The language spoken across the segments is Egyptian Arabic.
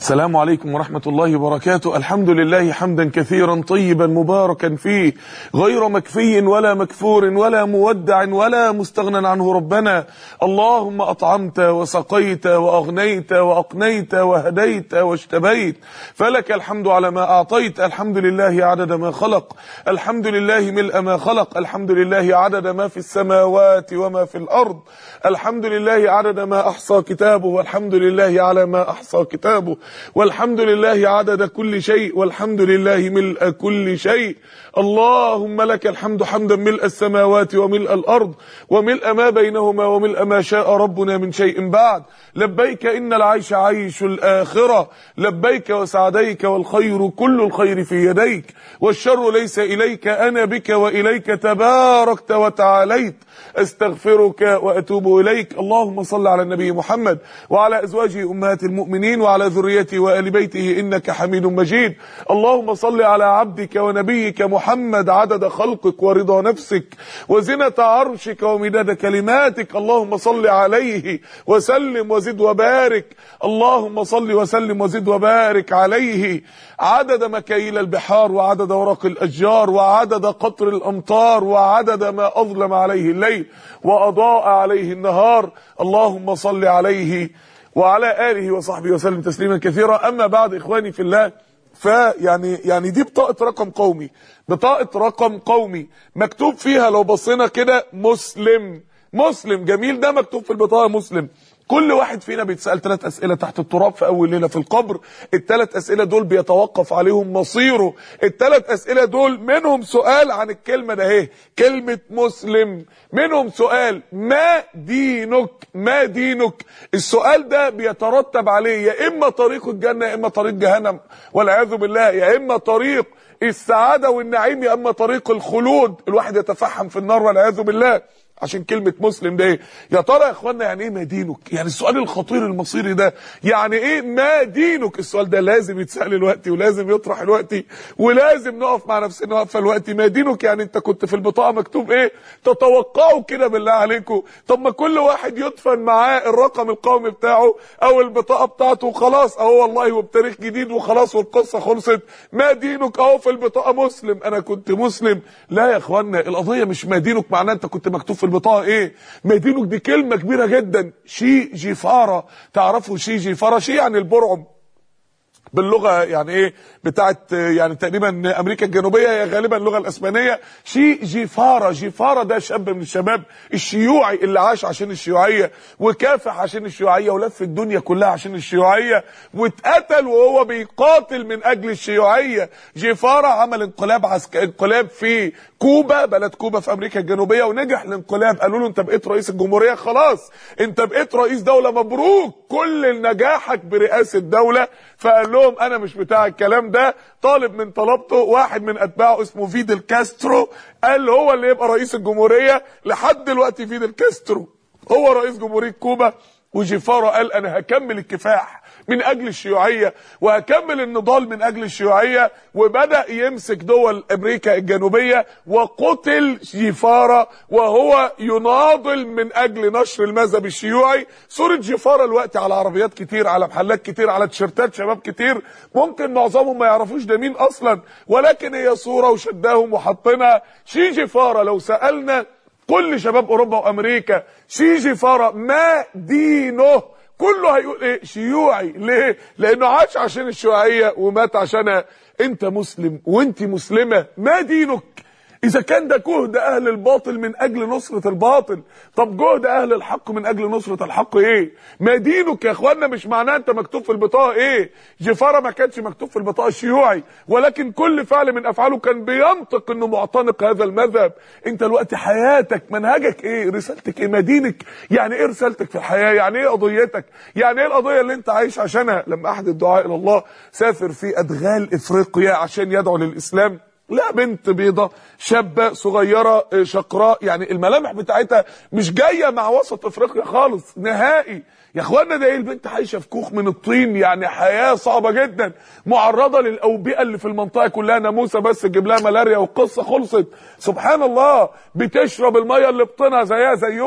السلام عليكم ورحمة الله وبركاته الحمد لله حمدا كثيرا طيبا مباركا فيه غير مكفي ولا مكفور ولا مودع ولا مستغنى عنه ربنا اللهم أطعمت وسقيت وأغنيت وأقنيت وهديت واجتبيت فلك الحمد على ما أعطيت الحمد لله عدد ما خلق الحمد لله ملء ما خلق الحمد لله عدد ما في السماوات وما في الأرض الحمد لله عدد ما أحصى كتابه والحمد لله على ما أحصى كتابه والحمد لله عدد كل شيء والحمد لله ملء كل شيء اللهم لك الحمد حمدا ملء السماوات وملء الأرض وملء ما بينهما وملء ما شاء ربنا من شيء بعد لبيك إن العيش عيش الآخرة لبيك وسعديك والخير كل الخير في يديك والشر ليس إليك أنا بك وإليك تباركت وتعاليت استغفرك وأتوب إليك اللهم صل على النبي محمد وعلى أزواجه أمهات المؤمنين وعلى ذريته وآل بيته إنك حميد مجيد اللهم صل على عبدك ونبيك محمد عدد خلقك ورضا نفسك وزنة عرشك ومداد كلماتك اللهم صل عليه وسلم وزد وبارك اللهم صل وسلم وزد وبارك عليه عدد مكاييل البحار وعدد ورق الأشجار وعدد قطر الأمطار وعدد ما أظلم عليه الليل وأضاء عليه النهار اللهم صل عليه وعلى آله وصحبه وسلم تسليما كثيرا أما بعد إخواني في الله فيعني يعني دي بطاقة رقم قومي بطاقة رقم قومي مكتوب فيها لو بصينا كده مسلم مسلم جميل ده مكتوب في البطاقة مسلم كل واحد فينا بيتسال ثلاث اسئله تحت التراب في اول ليله في القبر الثلاث اسئله دول بيتوقف عليهم مصيره الثلاث اسئله دول منهم سؤال عن الكلمه ده اهي كلمه مسلم منهم سؤال ما دينك ما دينك السؤال ده بيترتب عليه يا اما طريق الجنه يا اما طريق جهنم والعياذ بالله يا اما طريق السعاده والنعيم يا اما طريق الخلود الواحد يتفحم في النار والعياذ بالله عشان كلمة مسلم ده ايه يا ترى يا اخوانا يعني ايه ما دينك يعني السؤال الخطير المصيري ده يعني ايه ما دينك السؤال ده لازم يتسأل الوقت ولازم يطرح الوقت ولازم نقف مع نفسنا وقفه الوقت ما دينك يعني انت كنت في البطاقة مكتوب ايه تتوقعوا كده بالله عليكم طب ما كل واحد يدفن معاه الرقم القومي بتاعه او البطاقة بتاعته وخلاص اهو والله وبتاريخ جديد وخلاص والقصة خلصت ما دينك اهو في البطاقة مسلم انا كنت مسلم لا يا اخوانا القضية مش ما دينك معناه انت كنت مكتوب في البطاقه ايه مدينك دي كلمه كبيره جدا شي جيفاره تعرفوا شي جيفاره شي يعني البرعم باللغه يعني ايه بتاعت يعني تقريبا امريكا الجنوبيه هي غالبا اللغه الاسبانيه شي جيفاره جيفاره ده شاب من الشباب الشيوعي اللي عاش عشان الشيوعيه وكافح عشان الشيوعيه ولف الدنيا كلها عشان الشيوعيه واتقتل وهو بيقاتل من اجل الشيوعيه جيفاره عمل انقلاب عسك... انقلاب في كوبا بلد كوبا في امريكا الجنوبيه ونجح الانقلاب قالوا له انت بقيت رئيس الجمهوريه خلاص انت بقيت رئيس دوله مبروك كل نجاحك برئاسه دوله فقال لهم انا مش بتاع الكلام ده طالب من طلبته واحد من اتباعه اسمه فيدل كاسترو قال هو اللي يبقى رئيس الجمهوريه لحد دلوقتي فيدل كاسترو هو رئيس جمهوريه كوبا وجيفارو قال انا هكمل الكفاح من اجل الشيوعيه وهكمل النضال من اجل الشيوعيه وبدا يمسك دول امريكا الجنوبيه وقتل جيفارا وهو يناضل من اجل نشر المذهب الشيوعي صوره جيفارا الوقت على عربيات كتير على محلات كتير على تيشيرتات شباب كتير ممكن معظمهم ما يعرفوش ده مين اصلا ولكن هي صوره وشداهم وحطينها شي جيفارا لو سالنا كل شباب اوروبا وامريكا شي جيفارا ما دينه كله هيقول ايه شيوعي ليه لانه عاش عشان الشيوعيه ومات عشانها انت مسلم وانت مسلمه ما دينك اذا كان ده جهد اهل الباطل من اجل نصرة الباطل طب جهد اهل الحق من اجل نصرة الحق ايه ما دينك يا اخوانا مش معناه انت مكتوب في البطاقه ايه جفاره ما كانش مكتوب في البطاقه الشيوعي ولكن كل فعل من افعاله كان بينطق انه معتنق هذا المذهب انت الوقت حياتك منهجك ايه رسالتك ايه ما دينك يعني ايه رسالتك في الحياه يعني ايه قضيتك يعني ايه القضيه اللي انت عايش عشانها لما احد الدعاء الى الله سافر في ادغال افريقيا عشان يدعو للاسلام لا بنت بيضة شابة صغيرة شقراء يعني الملامح بتاعتها مش جاية مع وسط افريقيا خالص نهائي يا اخوانا ده ايه البنت عايشه في كوخ من الطين يعني حياه صعبه جدا معرضه للاوبئه اللي في المنطقه كلها ناموسه بس تجيب لها ملاريا والقصه خلصت سبحان الله بتشرب الميه اللي بطنها زيها زيهم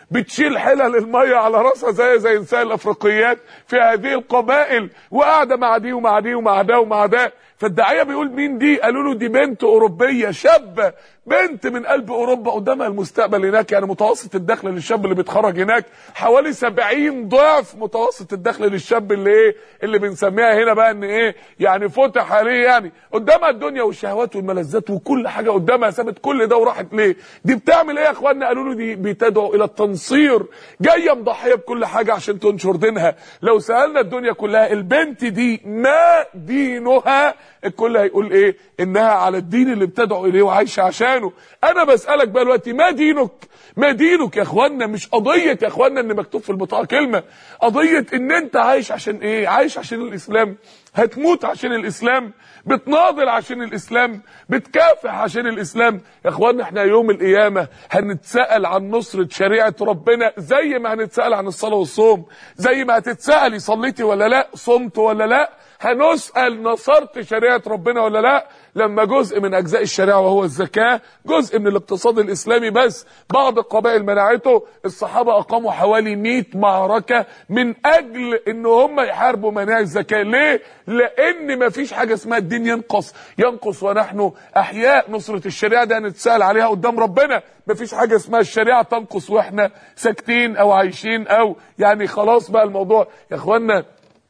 بتشيل حلل الميه على راسها زي زي نساء الافريقيات في هذه القبائل وقاعده مع دي ومع دي ومع ده ومع ده فالداعيه بيقول مين دي قالوا له دي بنت اوروبيه شابه بنت من قلب اوروبا قدامها المستقبل هناك يعني متوسط الدخل للشاب اللي بيتخرج هناك حوالي 70 ضعف متوسط الدخل للشاب اللي ايه اللي بنسميها هنا بقى ان ايه يعني فتح عليه يعني قدامها الدنيا والشهوات والملذات وكل حاجه قدامها سابت كل ده وراحت ليه دي بتعمل ايه يا اخوانا قالوا له دي بتدعو الى التنصير جايه مضحيه بكل حاجه عشان تنشر دينها لو سالنا الدنيا كلها البنت دي ما دينها الكل هيقول ايه انها على الدين اللي بتدعو اليه وعايشه عشانه انا بسالك بقى دلوقتي ما دينك ما دينك يا اخوانا مش قضيه يا اخوانا ان مكتوب في البطاقه كلمه قضيه ان انت عايش عشان ايه عايش عشان الاسلام هتموت عشان الاسلام بتناضل عشان الاسلام بتكافح عشان الاسلام يا اخوانا احنا يوم القيامه هنتسال عن نصره شريعه ربنا زي ما هنتسال عن الصلاه والصوم زي ما هتتسالي صليتي ولا لا صمت ولا لا هنسال نصرت شريعه ربنا ولا لا لما جزء من اجزاء الشريعه وهو الزكاه جزء من الاقتصاد الاسلامي بس بعض القبائل منعته الصحابه اقاموا حوالي 100 معركه من اجل ان هم يحاربوا مناع الزكاه ليه لان مفيش حاجه اسمها الدين ينقص ينقص ونحن احياء نصره الشريعه دي هنتسال عليها قدام ربنا مفيش حاجه اسمها الشريعه تنقص واحنا ساكتين او عايشين او يعني خلاص بقى الموضوع يا اخوانا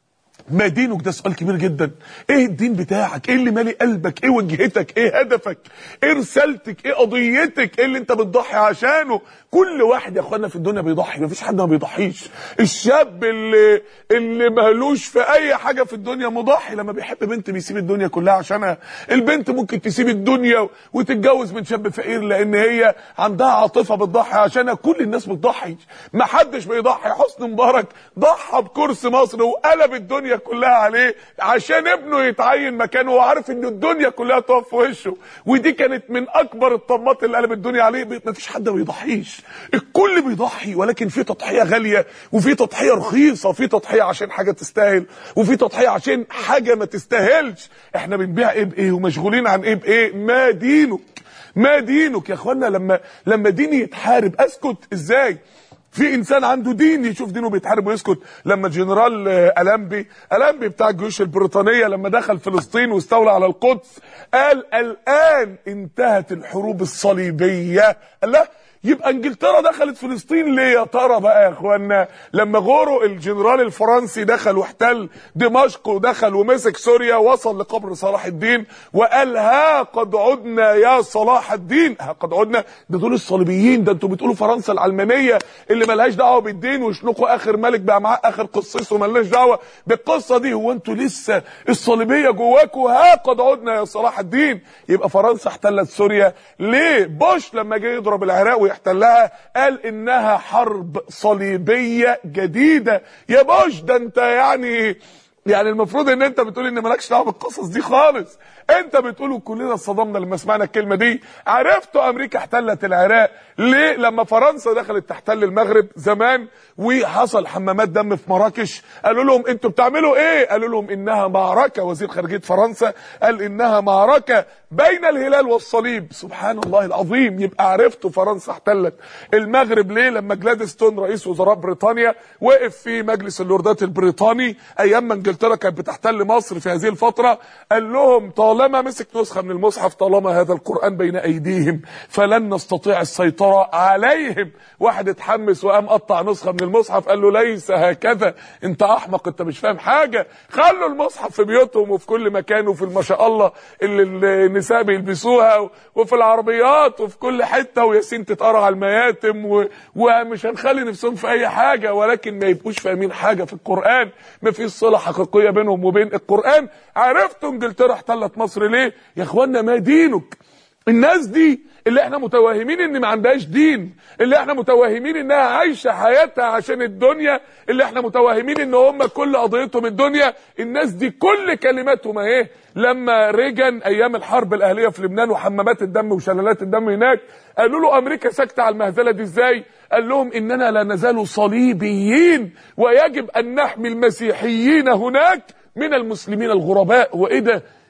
ما دينك ده سؤال كبير جدا ايه الدين بتاعك ايه اللي مالي قلبك ايه وجهتك ايه هدفك ايه رسالتك ايه قضيتك ايه اللي انت بتضحي عشانه كل واحد يا اخوانا في الدنيا بيضحي مفيش حد ما بيضحيش الشاب اللي اللي مالوش في اي حاجه في الدنيا مضحي لما بيحب بنت بيسيب الدنيا كلها عشانها البنت ممكن تسيب الدنيا وتتجوز من شاب فقير لان هي عندها عاطفه بتضحي عشانها كل الناس بتضحي ما حدش بيضحي حسني مبارك ضحى بكرسي مصر وقلب الدنيا كلها عليه عشان ابنه يتعين مكانه وعارف ان الدنيا كلها تقف في وشه ودي كانت من اكبر الطمات اللي قلب الدنيا عليه ما فيش حد ما بيضحيش الكل بيضحي ولكن في تضحيه غاليه وفي تضحيه رخيصه وفي تضحيه عشان حاجه تستاهل وفي تضحيه عشان حاجه ما تستاهلش احنا بنبيع ايه بايه ومشغولين عن ايه بايه ما دينك ما دينك يا اخوانا لما لما ديني يتحارب اسكت ازاي في انسان عنده دين يشوف دينه بيتحارب ويسكت لما جنرال الامبي الامبي بتاع الجيوش البريطانيه لما دخل فلسطين واستولى على القدس قال الان انتهت الحروب الصليبيه قال لا يبقى انجلترا دخلت فلسطين ليه يا ترى بقى يا اخوانا لما غورو الجنرال الفرنسي دخل واحتل دمشق ودخل ومسك سوريا وصل لقبر صلاح الدين وقال ها قد عدنا يا صلاح الدين ها قد عدنا ده دول الصليبيين ده انتوا بتقولوا فرنسا العلمانيه اللي ملهاش دعوه بالدين ويشنقوا اخر ملك بقى معاه اخر قصيص وملناش دعوه بالقصه دي هو انتوا لسه الصليبيه جواكوا ها قد عدنا يا صلاح الدين يبقى فرنسا احتلت سوريا ليه بوش لما جه يضرب العراق ويحتلها قال انها حرب صليبيه جديده يا بوش ده انت يعني يعني المفروض ان انت بتقول ان مالكش دعوه بالقصص دي خالص انت بتقولوا كلنا اتصدمنا لما سمعنا الكلمه دي عرفتوا امريكا احتلت العراق ليه لما فرنسا دخلت تحتل المغرب زمان وحصل حمامات دم في مراكش قالوا لهم انتوا بتعملوا ايه قالوا لهم انها معركه وزير خارجيه فرنسا قال انها معركه بين الهلال والصليب سبحان الله العظيم يبقى عرفتوا فرنسا احتلت المغرب ليه لما جلادستون رئيس وزراء بريطانيا وقف في مجلس اللوردات البريطاني ايام ما انجلترا كانت بتحتل مصر في هذه الفتره قال لهم طالما مسك نسخه من المصحف طالما هذا القران بين ايديهم فلن نستطيع السيطره عليهم واحد اتحمس وقام قطع نسخه من المصحف قال له ليس هكذا انت احمق انت مش فاهم حاجه خلوا المصحف في بيوتهم وفي كل مكان وفي ما شاء الله اللي النساء بيلبسوها وفي العربيات وفي كل حته وياسين تتقرا على المياتم و... ومش هنخلي نفسهم في اي حاجه ولكن ما يبقوش فاهمين حاجه في القران ما فيش صله حقيقيه بينهم وبين القران عرفتوا انجلترا احتلت مصر ليه يا اخوانا ما دينك الناس دي اللي احنا متوهمين ان ما عندهاش دين اللي احنا متوهمين انها عايشه حياتها عشان الدنيا اللي احنا متوهمين ان هم كل قضيتهم الدنيا الناس دي كل كلماتهم اهي لما ريجن ايام الحرب الاهليه في لبنان وحمامات الدم وشلالات الدم هناك قالوا له امريكا ساكته على المهزله دي ازاي قال لهم اننا لا نزال صليبيين ويجب ان نحمي المسيحيين هناك من المسلمين الغرباء وايه ده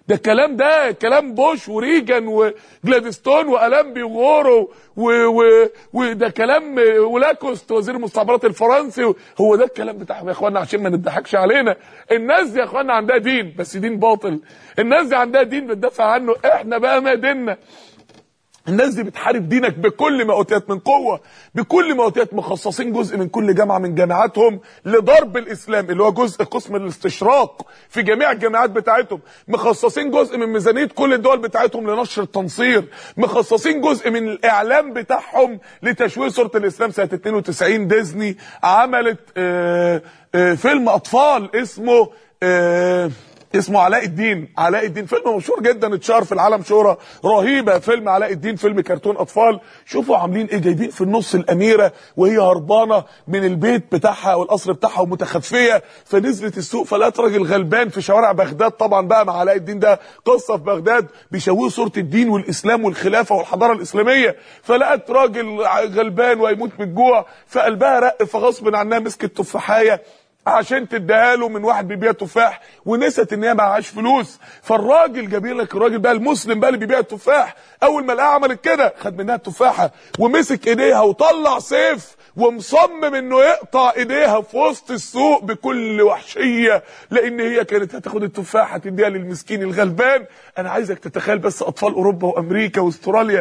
ده الكلام ده كلام بوش وريجان وجلادستون والامبي وغورو و و وده كلام ولاكوست وزير المستعمرات الفرنسي هو ده الكلام بتاعهم يا اخوانا عشان ما نضحكش علينا الناس دي يا اخوانا عندها دين بس دين باطل الناس دي عندها دين بتدافع عنه احنا بقى ما ديننا الناس دي بتحارب دينك بكل ما اوتيت من قوه بكل ما اوتيت مخصصين جزء من كل جامعه من جامعاتهم لضرب الاسلام اللي هو جزء قسم الاستشراق في جميع الجامعات بتاعتهم مخصصين جزء من ميزانيه كل الدول بتاعتهم لنشر التنصير مخصصين جزء من الاعلام بتاعهم لتشويه صوره الاسلام سنه 92 ديزني عملت آآ آآ فيلم اطفال اسمه آآ اسمه علاء الدين علاء الدين فيلم مشهور جدا اتشهر في العالم شهره رهيبه فيلم علاء الدين فيلم كرتون اطفال شوفوا عاملين ايه جايبين في النص الاميره وهي هربانه من البيت بتاعها والقصر بتاعها ومتخفيه فنزلت السوق فلقت راجل غلبان في شوارع بغداد طبعا بقى مع علاء الدين ده قصه في بغداد بيشوهوا صوره الدين والاسلام والخلافه والحضاره الاسلاميه فلقت راجل غلبان ويموت من الجوع فقلبها رق فغصب عنها مسكت تفاحيه عشان تديها له من واحد بيبيع تفاح ونست ان هي معهاش فلوس فالراجل جاب لك الراجل بقى المسلم بقى اللي بيبيع التفاح اول ما لقاها عملت كده خد منها التفاحه ومسك ايديها وطلع سيف ومصمم انه يقطع ايديها في وسط السوق بكل وحشيه لان هي كانت هتاخد التفاحه تديها للمسكين الغلبان انا عايزك تتخيل بس اطفال اوروبا وامريكا واستراليا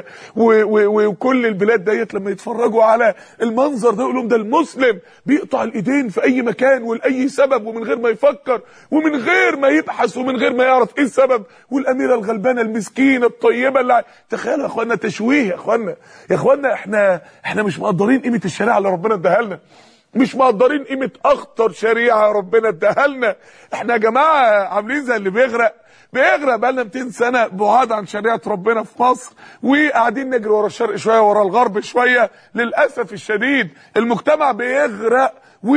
وكل البلاد ديت لما يتفرجوا على المنظر ده يقول لهم ده المسلم بيقطع الايدين في اي مكان ولاي سبب ومن غير ما يفكر ومن غير ما يبحث ومن غير ما يعرف ايه السبب والاميره الغلبانه المسكينه الطيبه اللي تخيلوا يا اخوانا تشويه يا اخوانا يا اخوانا احنا احنا مش مقدرين قيمه الشريعه اللي ربنا اداها لنا مش مقدرين قيمه اخطر شريعه ربنا اداها لنا احنا يا جماعه عاملين زي اللي بيغرق بيغرق بقالنا 200 سنه بعاد عن شريعه ربنا في مصر وقاعدين نجري ورا الشرق شويه ورا الغرب شويه للاسف الشديد المجتمع بيغرق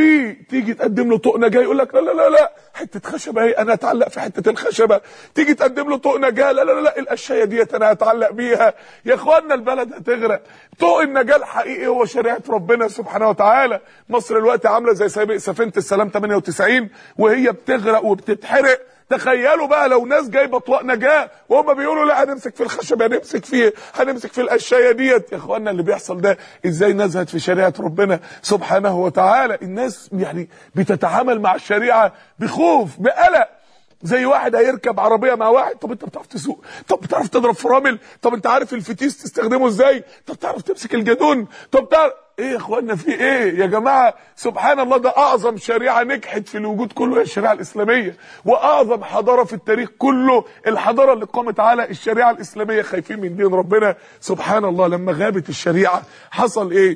وتيجي تقدم له طوق نجاه يقول لك لا لا لا لا حته خشبه اهي انا اتعلق في حته الخشبه تيجي تقدم له طوق نجاه لا لا لا, لا القشايه ديت انا هتعلق بيها يا اخوانا البلد هتغرق طوق النجاه الحقيقي هو شريعه ربنا سبحانه وتعالى مصر الوقت عامله زي سفينه السلام 98 وهي بتغرق وبتتحرق تخيلوا بقى لو ناس جايبه اطواق نجاه وهم بيقولوا لا هنمسك في الخشب هنمسك في هنمسك في القشايه ديت يا اخوانا اللي بيحصل ده ازاي نزهت في شريعه ربنا سبحانه وتعالى الناس يعني بتتعامل مع الشريعه بخوف بقلق زي واحد هيركب عربيه مع واحد طب انت بتعرف تسوق طب بتعرف تضرب فرامل طب انت عارف الفتيس تستخدمه ازاي طب تعرف تمسك الجدون طب تعرف ايه يا اخوانا في ايه يا جماعه سبحان الله ده اعظم شريعه نجحت في الوجود كله هي الشريعه الاسلاميه واعظم حضاره في التاريخ كله الحضاره اللي قامت على الشريعه الاسلاميه خايفين من دين ربنا سبحان الله لما غابت الشريعه حصل ايه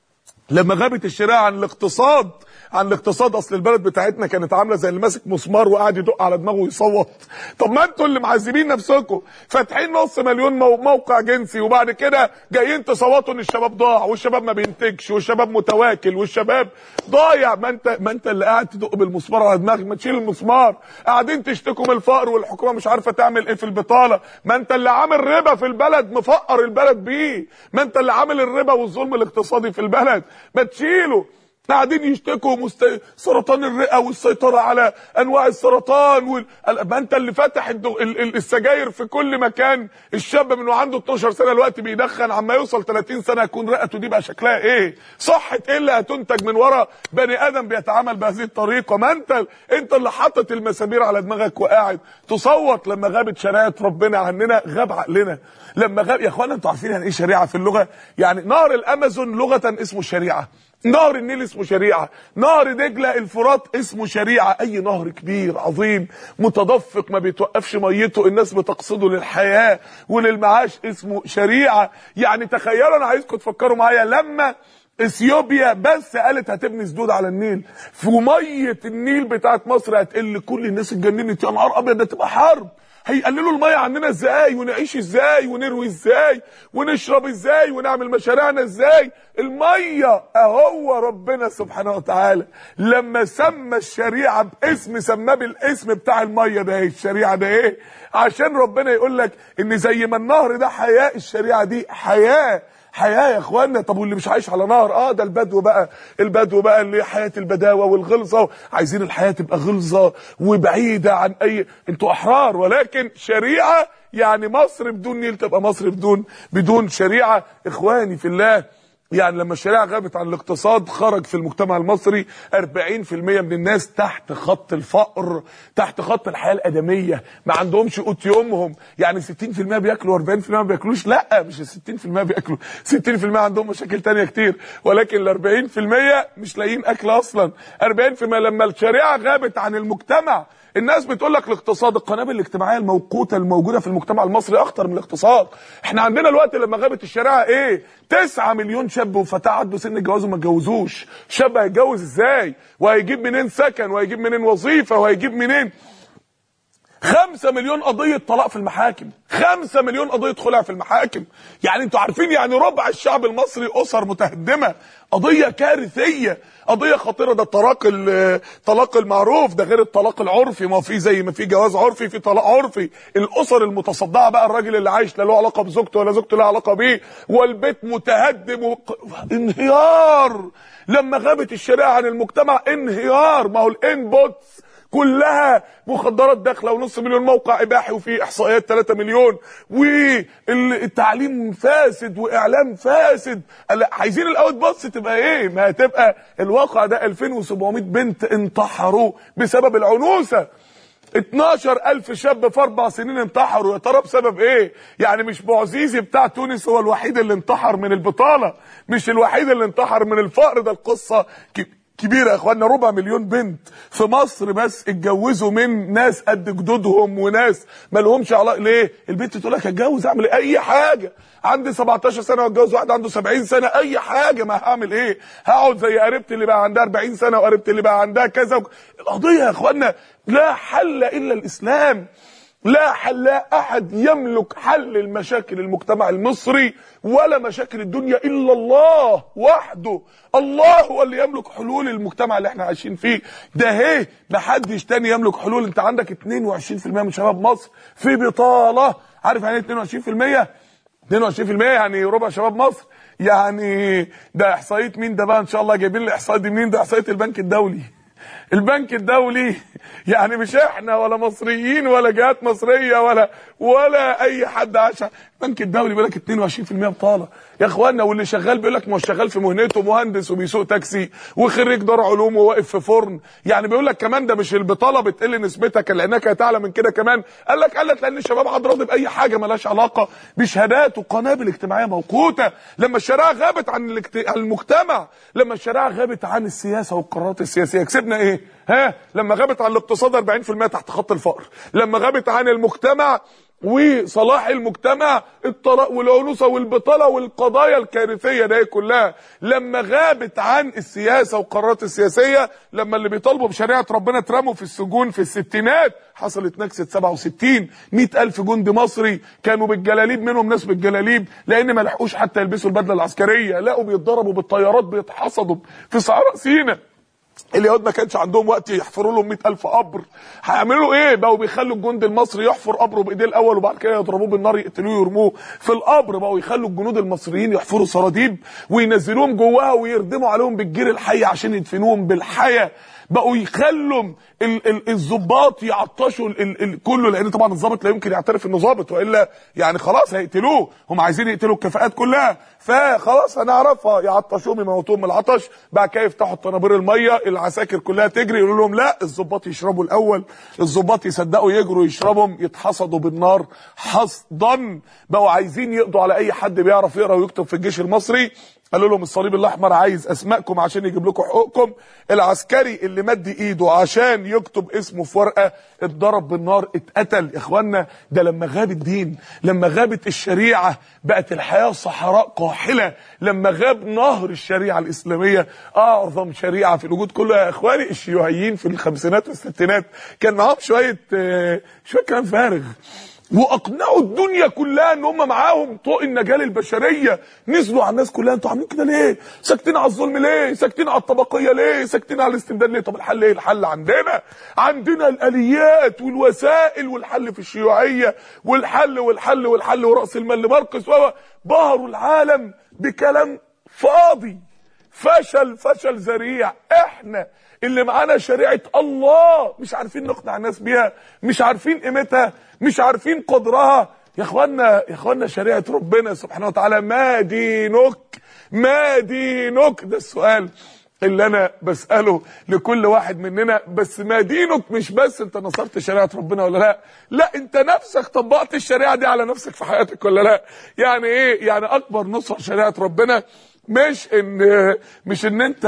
لما غابت الشريعه عن الاقتصاد عن الاقتصاد اصل البلد بتاعتنا كانت عامله زي اللي ماسك مسمار وقاعد يدق على دماغه ويصوت طب ما انتوا اللي معذبين نفسكم فاتحين نص مليون موقع جنسي وبعد كده جايين تصوتوا ان الشباب ضاع والشباب ما بينتجش والشباب متواكل والشباب ضايع ما انت ما انت اللي قاعد تدق بالمسمار على دماغك ما تشيل المسمار قاعدين تشتكوا من الفقر والحكومه مش عارفه تعمل ايه في البطاله ما انت اللي عامل ربا في البلد مفقر البلد بيه ما انت اللي عامل الربا والظلم الاقتصادي في البلد ما تشيله قاعدين يشتكوا مست... سرطان الرئه والسيطره على انواع السرطان وال... ما انت اللي فاتح الدو... ال... السجاير في كل مكان الشاب من عنده 12 سنه دلوقتي بيدخن عما يوصل 30 سنه يكون رئته دي بقى شكلها ايه صحه ايه اللي هتنتج من ورا بني ادم بيتعامل بهذه الطريقه ما انت انت اللي حاطط المسامير على دماغك وقاعد تصوت لما غابت شريعه ربنا عننا غاب عقلنا لما غاب يا اخوانا انتوا عارفين يعني ايه شريعه في اللغه يعني نهر الامازون لغه اسمه شريعه نهر النيل اسمه شريعة نهر دجلة الفرات اسمه شريعة اي نهر كبير عظيم متدفق ما بيتوقفش ميته الناس بتقصده للحياة وللمعاش اسمه شريعة يعني تخيلوا انا عايزكم تفكروا معايا لما اثيوبيا بس قالت هتبني سدود على النيل في ميه النيل بتاعت مصر هتقل كل الناس اتجننت يا نهار ابيض ده تبقى حرب هيقللوا الميه عننا ازاي ونعيش ازاي ونروي ازاي ونشرب ازاي ونعمل مشاريعنا ازاي الميه اهو ربنا سبحانه وتعالى لما سمى الشريعه باسم سماه بالاسم بتاع الميه ده الشريعه ده ايه عشان ربنا يقول لك ان زي ما النهر ده حياه الشريعه دي حياه حياه يا اخوانا طب واللي مش عايش على نهر اه ده البدو بقى البدو بقى اللي حياه البداوه والغلظه عايزين الحياه تبقى غلظه وبعيده عن اي انتوا احرار ولكن شريعه يعني مصر بدون نيل تبقى مصر بدون بدون شريعه اخواني في الله يعني لما الشريعه غابت عن الاقتصاد خرج في المجتمع المصري 40% من الناس تحت خط الفقر تحت خط الحياه الادميه ما عندهمش قوت يومهم يعني 60% بياكلوا و40% ما بياكلوش لا مش ال 60% بياكلوا 60% عندهم مشاكل تانية كتير ولكن ال 40% مش لاقيين اكل اصلا 40% لما الشريعه غابت عن المجتمع الناس بتقول لك الاقتصاد القنابل الاجتماعيه الموقوته الموجوده في المجتمع المصري اخطر من الاقتصاد احنا عندنا الوقت لما غابت الشريعه ايه 9 مليون شاب وفتاه عدوا سن الجواز وما اتجوزوش شاب هيتجوز ازاي وهيجيب منين سكن وهيجيب منين وظيفه وهيجيب منين خمسة مليون قضية طلاق في المحاكم خمسة مليون قضية خلع في المحاكم يعني انتوا عارفين يعني ربع الشعب المصري أسر متهدمة قضية كارثية قضية خطيرة ده الطلاق الطلاق المعروف ده غير الطلاق العرفي ما في زي ما في جواز عرفي في طلاق عرفي الأسر المتصدعة بقى الراجل اللي عايش لا له علاقة بزوجته ولا زوجته لها علاقة بيه والبيت متهدم وق... انهيار لما غابت الشريعة عن المجتمع انهيار ما هو الانبوتس كلها مخدرات داخله ونص مليون موقع اباحي وفي احصائيات 3 مليون والتعليم فاسد واعلام فاسد عايزين الاوت بوتس تبقى ايه ما هتبقى الواقع ده 2700 بنت انتحروا بسبب العنوسه 12000 شاب في اربع سنين انتحروا يا ترى بسبب ايه يعني مش معزيزي بتاع تونس هو الوحيد اللي انتحر من البطاله مش الوحيد اللي انتحر من الفقر ده القصه كبيره يا اخوانا ربع مليون بنت في مصر بس اتجوزوا من ناس قد جدودهم وناس ما لهمش علاقه ليه البنت تقول لك اتجوز اعمل ايه اي حاجه عندي 17 سنه واتجوز واحد عنده 70 سنه اي حاجه ما هعمل ايه هقعد زي قريبتي اللي بقى عندها 40 سنه وقريبتي اللي بقى عندها كذا القضيه يا اخوانا لا حل الا الاسلام لا حل لا احد يملك حل المشاكل المجتمع المصري ولا مشاكل الدنيا الا الله وحده الله هو اللي يملك حلول المجتمع اللي احنا عايشين فيه ده هي محدش تاني يملك حلول انت عندك 22% من شباب مصر في بطاله عارف يعني ايه 22% 22% يعني ربع شباب مصر يعني ده احصائيه مين ده بقى ان شاء الله جايبين لي الاحصائيه دي منين ده احصائيه البنك الدولي البنك الدولي يعني مش احنا ولا مصريين ولا جهات مصريه ولا ولا اي حد عاش البنك الدولي بيقول لك 22% بطاله يا اخوانا واللي شغال بيقول لك مش شغال في مهنته مهندس وبيسوق تاكسي وخريج دار علوم وواقف في فرن يعني بيقول لك كمان ده مش البطاله بتقل نسبتك لانك هتعلى من كده كمان قال لك قال لك لان الشباب عاد راضي باي حاجه مالهاش علاقه بشهادات وقنابل اجتماعيه موقوته لما الشريعه غابت عن الاجت... عن المجتمع لما الشريعه غابت عن السياسه والقرارات السياسيه كسبنا ايه ها لما غابت عن الاقتصاد 40% تحت خط الفقر لما غابت عن المجتمع وصلاح المجتمع الطلاق والعنوسه والبطاله والقضايا الكارثيه دي كلها لما غابت عن السياسه والقرارات السياسيه لما اللي بيطالبوا بشريعه ربنا اترموا في السجون في الستينات حصلت نكسه 67 100000 جندي مصري كانوا بالجلاليب منهم ناس بالجلاليب لان ما لحقوش حتى يلبسوا البدله العسكريه لقوا بيتضربوا بالطيارات بيتحصدوا في صحراء سيناء اليهود ما كانش عندهم وقت يحفروا لهم 100000 قبر هيعملوا ايه بقوا بيخلوا الجندي المصري يحفر قبره بايديه الاول وبعد كده يضربوه بالنار يقتلوه ويرموه في القبر بقوا يخلوا الجنود المصريين يحفروا سراديب وينزلوهم جواها ويردموا عليهم بالجير الحي عشان يدفنوهم بالحياه بقوا يخلوا الظباط يعطشوا ال ال كله لان طبعا الظابط لا يمكن يعترف انه ظابط والا يعني خلاص هيقتلوه هم عايزين يقتلوا الكفاءات كلها فخلاص هنعرفها يعطشوهم يموتوهم من العطش بعد كده يفتحوا الطنابير الميه العساكر كلها تجري يقولوا لهم لا الظباط يشربوا الاول الظباط يصدقوا يجروا يشربهم يتحصدوا بالنار حصدا بقوا عايزين يقضوا على اي حد بيعرف يقرا ويكتب في الجيش المصري قالوا لهم الصليب الاحمر عايز اسمائكم عشان يجيب لكم حقوقكم العسكري اللي مد ايده عشان يكتب اسمه في ورقه اتضرب بالنار اتقتل يا اخوانا ده لما غاب الدين لما غابت الشريعه بقت الحياه صحراء قاحله لما غاب نهر الشريعه الاسلاميه اعظم شريعه في الوجود كله يا اخواني الشيوعيين في الخمسينات والستينات كان معاهم شويه شويه كلام فارغ واقنعوا الدنيا كلها ان هم معاهم طوق النجاه للبشريه نزلوا على الناس كلها انتوا عاملين كده ليه ساكتين على الظلم ليه ساكتين على الطبقيه ليه ساكتين على الاستبداد ليه طب الحل ايه الحل عندنا عندنا الاليات والوسائل والحل في الشيوعيه والحل والحل والحل وراس المال ماركس بهروا العالم بكلام فاضي فشل فشل ذريع احنا اللي معانا شريعة الله مش عارفين نقنع الناس بيها مش عارفين قيمتها مش عارفين قدرها يا اخوانا يا اخوانا شريعة ربنا سبحانه وتعالى ما دينك ما دينك ده السؤال اللي انا بساله لكل واحد مننا بس ما دينك مش بس انت نصرت شريعه ربنا ولا لا لا انت نفسك طبقت الشريعه دي على نفسك في حياتك ولا لا يعني ايه يعني اكبر نصر شريعه ربنا مش ان مش ان انت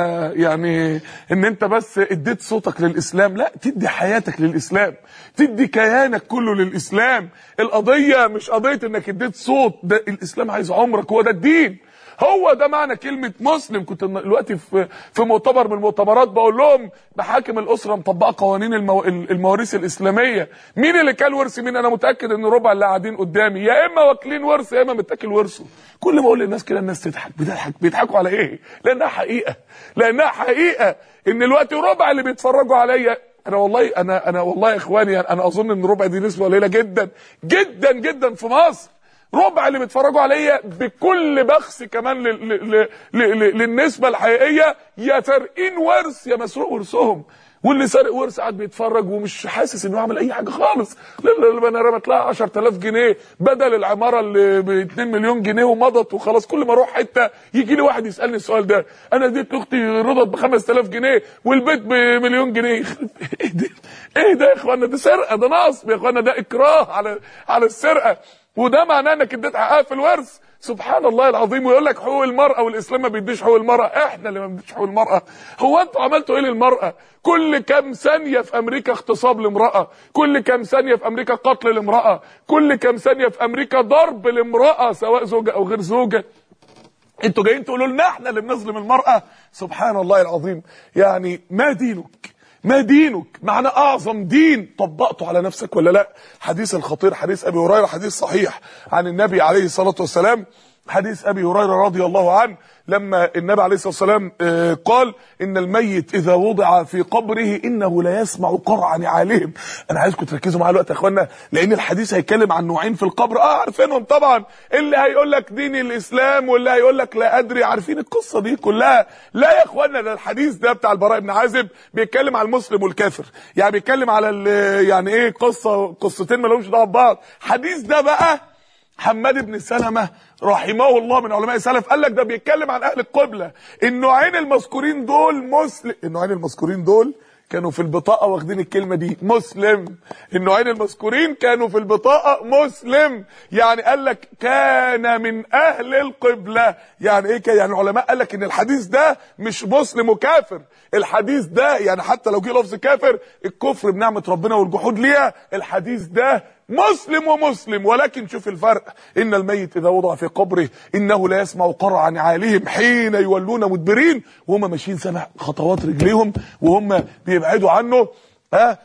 يعني ان انت بس اديت صوتك للاسلام لا تدي حياتك للاسلام تدي كيانك كله للاسلام القضيه مش قضيه انك اديت صوت ده الاسلام عايز عمرك هو ده الدين هو ده معنى كلمة مسلم كنت دلوقتي في في مؤتمر من المؤتمرات بقول لهم محاكم الأسرة مطبقة قوانين المو... المواريث الإسلامية مين اللي كان ورث مين أنا متأكد إن ربع اللي قاعدين قدامي يا إما واكلين ورث يا إما متاكل ورثه كل ما أقول للناس كده الناس تضحك بتضحك بيضحكوا على إيه؟ لأنها حقيقة لأنها حقيقة إن دلوقتي ربع اللي بيتفرجوا عليا انا والله انا انا والله يا اخواني انا اظن ان ربع دي نسبه قليله جدا جدا جدا في مصر ربع اللي بيتفرجوا عليا بكل بخس كمان ل ل ل ل للنسبه الحقيقيه يا سارقين ورث يا مسروق ورثهم واللي سارق ورث قاعد بيتفرج ومش حاسس انه عمل اي حاجه خالص لما انا رمت لها 10000 جنيه بدل العماره اللي ب 2 مليون جنيه ومضت وخلاص كل ما اروح حته يجي لي واحد يسالني السؤال ده انا اديت لاختي رضت ب 5000 جنيه والبيت بمليون جنيه ايه ده ايه ده يا اخوانا ده سرقه ده نصب يا اخوانا ده اكراه على على السرقه وده معناه انك اديت حقها في الورث سبحان الله العظيم ويقول لك حقوق المرأة والإسلام ما بيديش حقوق المرأة احنا اللي ما بنديش حقوق المرأة هو انتوا عملتوا ايه للمرأة كل كام ثانية في أمريكا اغتصاب لامرأة كل كام ثانية في أمريكا قتل لامرأة كل كام ثانية في أمريكا ضرب لامرأة سواء زوجة أو غير زوجة انتوا جايين تقولوا لنا احنا اللي بنظلم المرأة سبحان الله العظيم يعني ما دينك ما دينك معنى اعظم دين طبقته على نفسك ولا لا حديث الخطير حديث ابي هريره حديث صحيح عن النبي عليه الصلاه والسلام حديث ابي هريره رضي الله عنه لما النبي عليه الصلاه والسلام قال ان الميت اذا وضع في قبره انه لا يسمع قرع نعالهم انا عايزكم تركزوا معايا الوقت يا اخوانا لان الحديث هيتكلم عن نوعين في القبر اه عارفينهم طبعا اللي هيقول لك دين الاسلام واللي هيقول لك لا ادري عارفين القصه دي كلها لا يا اخوانا ده الحديث ده بتاع البراء بن عازب بيتكلم على المسلم والكافر يعني بيتكلم على يعني ايه قصه قصتين ما لهمش دعوه ببعض حديث ده بقى حماد بن سلمة رحمه الله من علماء السلف قال لك ده بيتكلم عن اهل القبلة النوعين المذكورين دول مسلم النوعين المذكورين دول كانوا في البطاقة واخدين الكلمة دي مسلم النوعين المذكورين كانوا في البطاقة مسلم يعني قال لك كان من اهل القبلة يعني ايه يعني العلماء قال لك ان الحديث ده مش مسلم وكافر الحديث ده يعني حتى لو جه لفظ كافر الكفر بنعمة ربنا والجحود ليها الحديث ده مسلم ومسلم ولكن شوف الفرق ان الميت اذا وضع في قبره انه لا يسمع قرع نعالهم حين يولون مدبرين وهم ماشيين سمع خطوات رجليهم وهم بيبعدوا عنه ها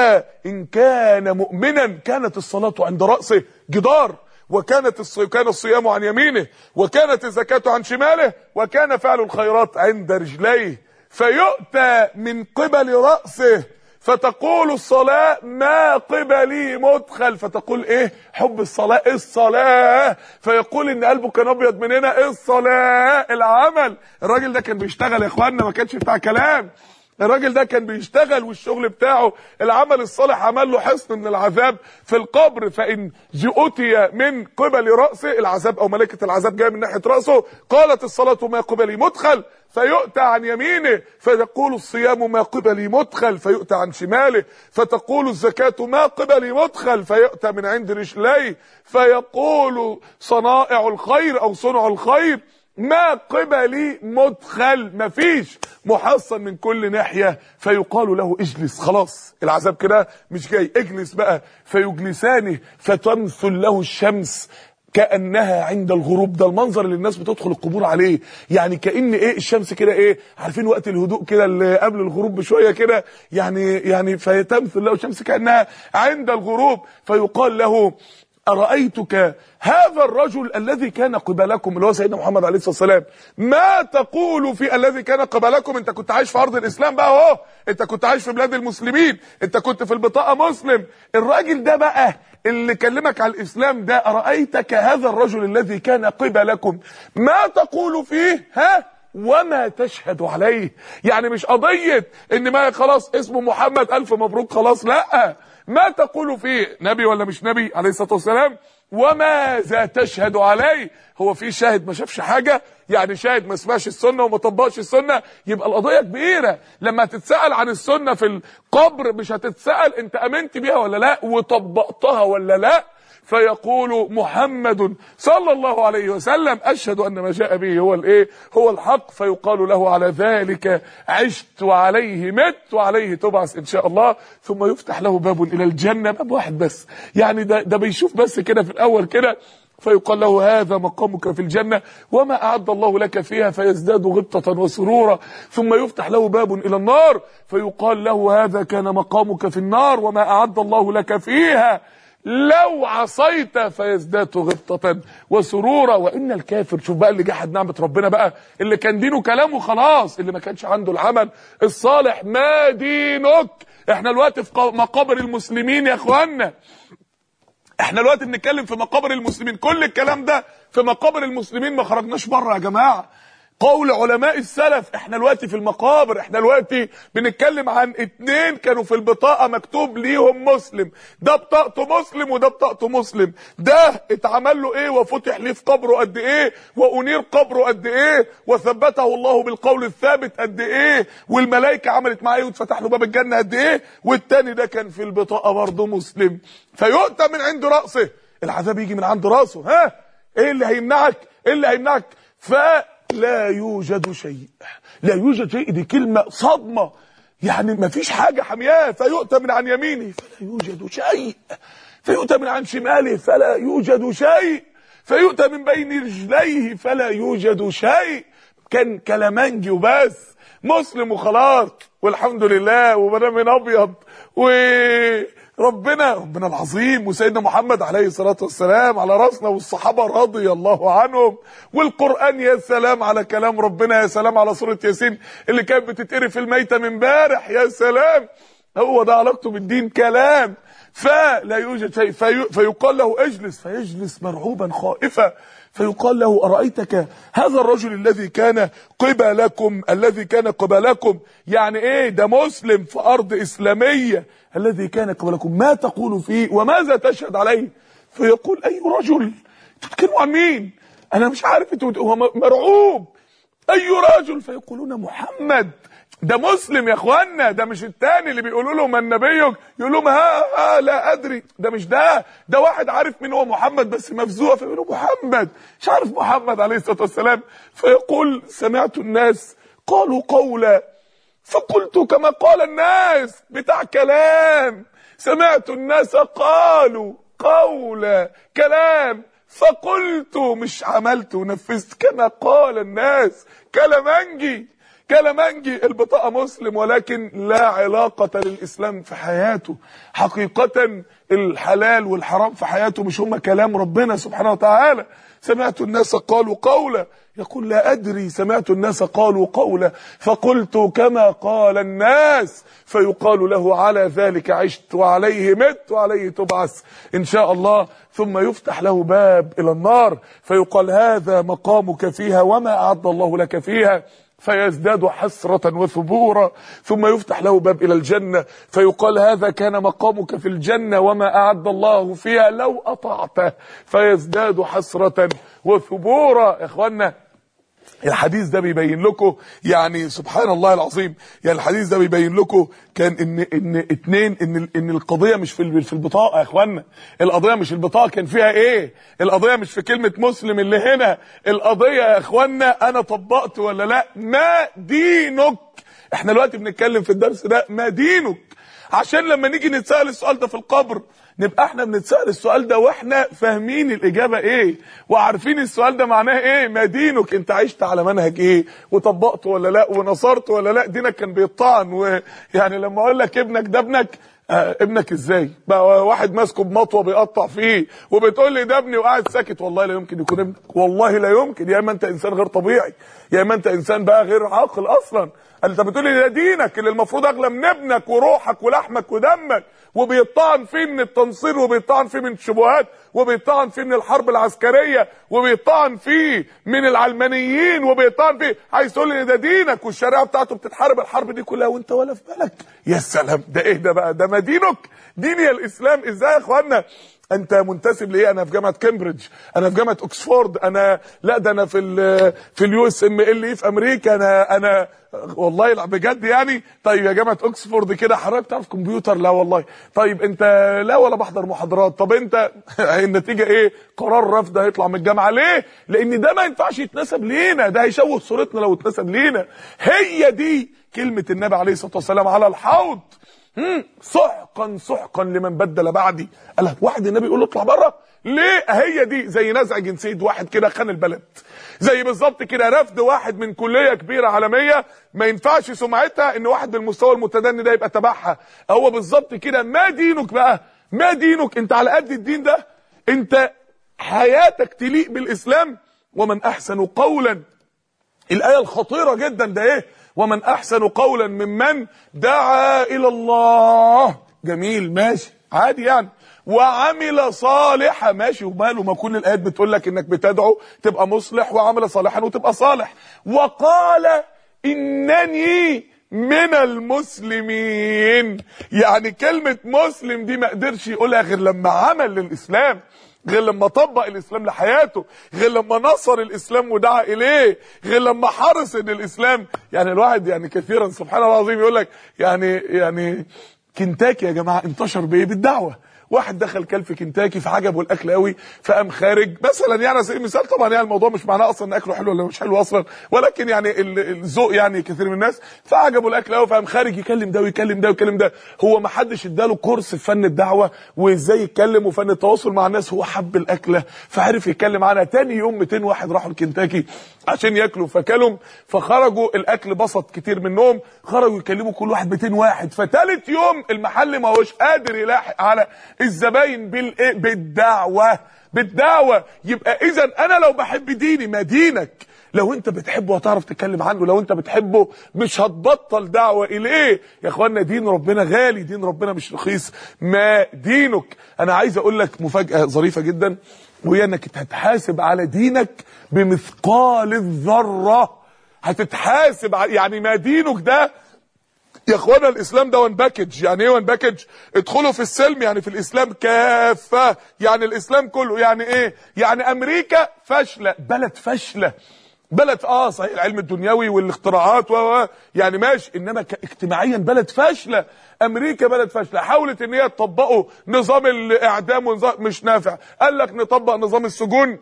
فان كان مؤمنا كانت الصلاه عند راسه جدار وكانت الصي... كان الصيام عن يمينه وكانت الزكاه عن شماله وكان فعل الخيرات عند رجليه فيؤتى من قبل راسه فتقول الصلاة ما قبلي مدخل فتقول ايه حب الصلاة الصلاة فيقول ان قلبه كان ابيض من هنا الصلاة العمل الراجل ده كان بيشتغل يا اخوانا ما كانش بتاع كلام الراجل ده كان بيشتغل والشغل بتاعه العمل الصالح عمل له حصن من العذاب في القبر فان جئتي من قبل راسه العذاب او ملكه العذاب جايه من ناحيه راسه قالت الصلاه ما قبلي مدخل فيؤتى عن يمينه فيقول الصيام ما قبلي مدخل فيؤتى عن شماله فتقول الزكاة ما قبلي مدخل فيؤتى من عند رجليه فيقول صنائع الخير او صنع الخير ما قبلي مدخل مفيش محصن من كل ناحية فيقال له اجلس خلاص العذاب كده مش جاي اجلس بقى فيجلسانه فتمثل له الشمس كانها عند الغروب ده المنظر اللي الناس بتدخل القبور عليه يعني كان ايه الشمس كده ايه عارفين وقت الهدوء كده اللي قبل الغروب بشويه كده يعني يعني فيتمثل له الشمس كانها عند الغروب فيقال له ارايتك هذا الرجل الذي كان قبلكم اللي هو سيدنا محمد عليه الصلاه والسلام ما تقول في الذي كان قبلكم انت كنت عايش في ارض الاسلام بقى اهو انت كنت عايش في بلاد المسلمين انت كنت في البطاقه مسلم الراجل ده بقى اللي كلمك على الاسلام ده ارايتك هذا الرجل الذي كان قبلكم ما تقول فيه ها وما تشهد عليه يعني مش قضية ان ما خلاص اسمه محمد الف مبروك خلاص لا ما تقول فيه نبي ولا مش نبي عليه الصلاة والسلام وماذا تشهد عليه هو في شاهد ما شافش حاجة يعني شاهد ما سمعش السنة وما طبقش السنة يبقى القضية كبيرة لما تتسأل عن السنة في القبر مش هتتسأل انت امنت بيها ولا لا وطبقتها ولا لا فيقول محمد صلى الله عليه وسلم اشهد ان ما جاء به هو الايه هو الحق فيقال له على ذلك عشت وعليه مت وعليه تبعث ان شاء الله ثم يفتح له باب الى الجنه باب واحد بس يعني ده ده بيشوف بس كده في الاول كده فيقال له هذا مقامك في الجنة وما أعد الله لك فيها فيزداد غبطة وسرورا ثم يفتح له باب إلى النار فيقال له هذا كان مقامك في النار وما أعد الله لك فيها لو عصيت فيزداد غبطة وسرورا وإن الكافر شوف بقى اللي جحد نعمة ربنا بقى اللي كان دينه كلامه خلاص اللي ما كانش عنده العمل الصالح ما دينك احنا الوقت في مقابر المسلمين يا اخوانا احنا الوقت بنتكلم في مقابر المسلمين كل الكلام ده في مقابر المسلمين ما خرجناش بره يا جماعه قول علماء السلف احنا الوقت في المقابر احنا الوقت بنتكلم عن اتنين كانوا في البطاقه مكتوب ليهم مسلم ده بطاقته مسلم وده بطاقته مسلم ده اتعمل له ايه وفتح ليه في قبره قد ايه وانير قبره قد ايه وثبته الله بالقول الثابت قد ايه والملائكه عملت معاه ايه واتفتح له باب الجنه قد ايه والتاني ده كان في البطاقه برضه مسلم فيؤتى من عند راسه العذاب يجي من عند راسه ها ايه اللي هيمنعك ايه اللي هيمنعك ف لا يوجد شيء لا يوجد شيء دي كلمة صدمة يعني ما فيش حاجة حمياه فيؤتى من عن يمينه فلا يوجد شيء فيؤتى من عن شماله فلا يوجد شيء فيؤتى من بين رجليه فلا يوجد شيء كان كلامنجي وبس مسلم وخلاص والحمد لله وبنام من ابيض وربنا ربنا العظيم وسيدنا محمد عليه الصلاه والسلام على راسنا والصحابه رضي الله عنهم والقران يا سلام على كلام ربنا يا سلام على سوره ياسين اللي كانت بتتقري في الميته من امبارح يا سلام هو ده علاقته بالدين كلام فلا يوجد شيء في فيقال له اجلس فيجلس مرعوبا خائفا فيقال له أرأيتك هذا الرجل الذي كان قبلكم الذي كان قبلكم يعني ايه ده مسلم في أرض إسلامية الذي كان قبلكم ما تقول فيه وماذا تشهد عليه فيقول أي رجل تتكلموا عن مين أنا مش عارف انتوا هو مرعوب أي رجل فيقولون محمد ده مسلم يا اخوانا ده مش التاني اللي بيقولوا له من نبيك يقول لهم ها, ها لا ادري ده مش ده ده واحد عارف مين هو محمد بس مفزوع فيقولوا محمد مش عارف محمد عليه الصلاه والسلام فيقول سمعت الناس قالوا قولا فقلت كما قال الناس بتاع كلام سمعت الناس قالوا قولا كلام فقلت مش عملت ونفذت كما قال الناس كلامنجي كلامنجي البطاقة مسلم ولكن لا علاقة للإسلام في حياته حقيقة الحلال والحرام في حياته مش هم كلام ربنا سبحانه وتعالى سمعت الناس قالوا قولا يقول لا أدري سمعت الناس قالوا قولا فقلت كما قال الناس فيقال له على ذلك عشت وعليه مت وعليه تبعث إن شاء الله ثم يفتح له باب إلى النار فيقال هذا مقامك فيها وما أعد الله لك فيها فيزداد حسرة وثبورا ثم يفتح له باب إلى الجنة فيقال هذا كان مقامك في الجنة وما أعد الله فيها لو أطعته فيزداد حسرة وثبورا يا إخوانا الحديث ده بيبين لكم يعني سبحان الله العظيم يعني الحديث ده بيبين لكم كان ان ان اتنين ان ان القضيه مش في في البطاقه يا اخوانا القضيه مش البطاقه كان فيها ايه القضيه مش في كلمه مسلم اللي هنا القضيه يا اخوانا انا طبقت ولا لا ما دينك احنا دلوقتي بنتكلم في الدرس ده ما دينك عشان لما نيجي نتسال السؤال ده في القبر نبقى احنا بنتسال السؤال ده واحنا فاهمين الاجابه ايه وعارفين السؤال ده معناه ايه ما دينك انت عشت على منهج ايه وطبقته ولا لا ونصرت ولا لا دينك كان بيطعن ويعني لما اقول لك ابنك ده ابنك آه ابنك ازاي بقى واحد ماسكه بمطوه بيقطع فيه وبتقول لي ده ابني وقاعد ساكت والله لا يمكن يكون ابنك والله لا يمكن يا اما انت انسان غير طبيعي يا اما انت انسان بقى غير عاقل اصلا انت بتقول لي ده دينك اللي المفروض اغلى من ابنك وروحك ولحمك ودمك وبيطعن فيه من التنصير وبيطعن فيه من الشبهات وبيطعن فيه من الحرب العسكريه وبيطعن فيه من العلمانيين وبيطعن فيه عايز تقول لي ده دينك والشريعه بتاعته بتتحارب الحرب دي كلها وانت ولا في بالك يا سلام ده ايه ده بقى ده ما دينك ديني الاسلام ازاي يا اخوانا انت منتسب لايه انا في جامعه كامبريدج انا في جامعه اوكسفورد انا لا ده انا في ال في اليو اس ام ال اي في امريكا انا انا والله لا بجد يعني طيب يا جامعه اوكسفورد كده حضرتك بتعرف كمبيوتر لا والله طيب انت لا ولا بحضر محاضرات طب انت النتيجه ايه قرار رفض هيطلع من الجامعه ليه لان ده ما ينفعش يتنسب لينا ده هيشوه صورتنا لو اتنسب لينا هي دي كلمه النبي عليه الصلاه والسلام على الحوض سحقا سحقا لمن بدل بعدي قال واحد النبي يقول له اطلع بره ليه هي دي زي نزع جنسيه واحد كده خان البلد زي بالظبط كده رفض واحد من كليه كبيره عالميه ما ينفعش سمعتها ان واحد بالمستوى المتدني ده يبقى تبعها هو بالظبط كده ما دينك بقى ما دينك انت على قد الدين ده انت حياتك تليق بالاسلام ومن احسن قولا الايه الخطيره جدا ده ايه ومن احسن قولا ممن دعا الى الله جميل ماشي عادي يعني وعمل صالحا ماشي وماله ما كل الايات بتقول لك انك بتدعو تبقى مصلح وعمل صالحا وتبقى صالح وقال انني من المسلمين يعني كلمة مسلم دي ما قدرش يقولها غير لما عمل للإسلام غير لما طبق الاسلام لحياته غير لما نصر الاسلام ودعا اليه غير لما حرص ان الاسلام يعني الواحد يعني كثيرا سبحان الله العظيم يقول لك يعني يعني كنتاكي يا جماعه انتشر بايه بالدعوه واحد دخل كل في كنتاكي فعجبه الاكل قوي فقام خارج مثلا يعني على سبيل المثال طبعا يعني الموضوع مش معناه اصلا ان اكله حلو ولا مش حلو اصلا ولكن يعني الذوق يعني كثير من الناس فعجبه الاكل قوي فقام خارج يكلم ده ويكلم ده ويكلم ده هو ما حدش اداله كورس في فن الدعوه وازاي يتكلم وفن التواصل مع الناس هو حب الاكله فعرف يتكلم عنها تاني يوم 200 واحد راحوا لكنتاكي عشان ياكلوا فكلوا فخرجوا الاكل بسط كتير منهم خرجوا يكلموا كل واحد 200 واحد فتالت يوم المحل ما هوش قادر يلاحق على الزباين بالايه بالدعوه بالدعوه يبقى اذا انا لو بحب ديني ما دينك لو انت بتحبه هتعرف تتكلم عنه لو انت بتحبه مش هتبطل دعوه اليه يا اخوانا دين ربنا غالي دين ربنا مش رخيص ما دينك انا عايز اقول لك مفاجاه ظريفه جدا وهي انك هتحاسب على دينك بمثقال الذره هتتحاسب يعني ما دينك ده يا اخوانا الاسلام ده وان باكج يعني ايه وان باكج ادخلوا في السلم يعني في الاسلام كافه يعني الاسلام كله يعني ايه يعني امريكا فاشله بلد فاشله بلد اه صحيح العلم الدنيوي والاختراعات و يعني ماشي انما اجتماعيا بلد فاشله امريكا بلد فاشله حاولت ان هي تطبقوا نظام الاعدام ونظام مش نافع قال لك نطبق نظام السجون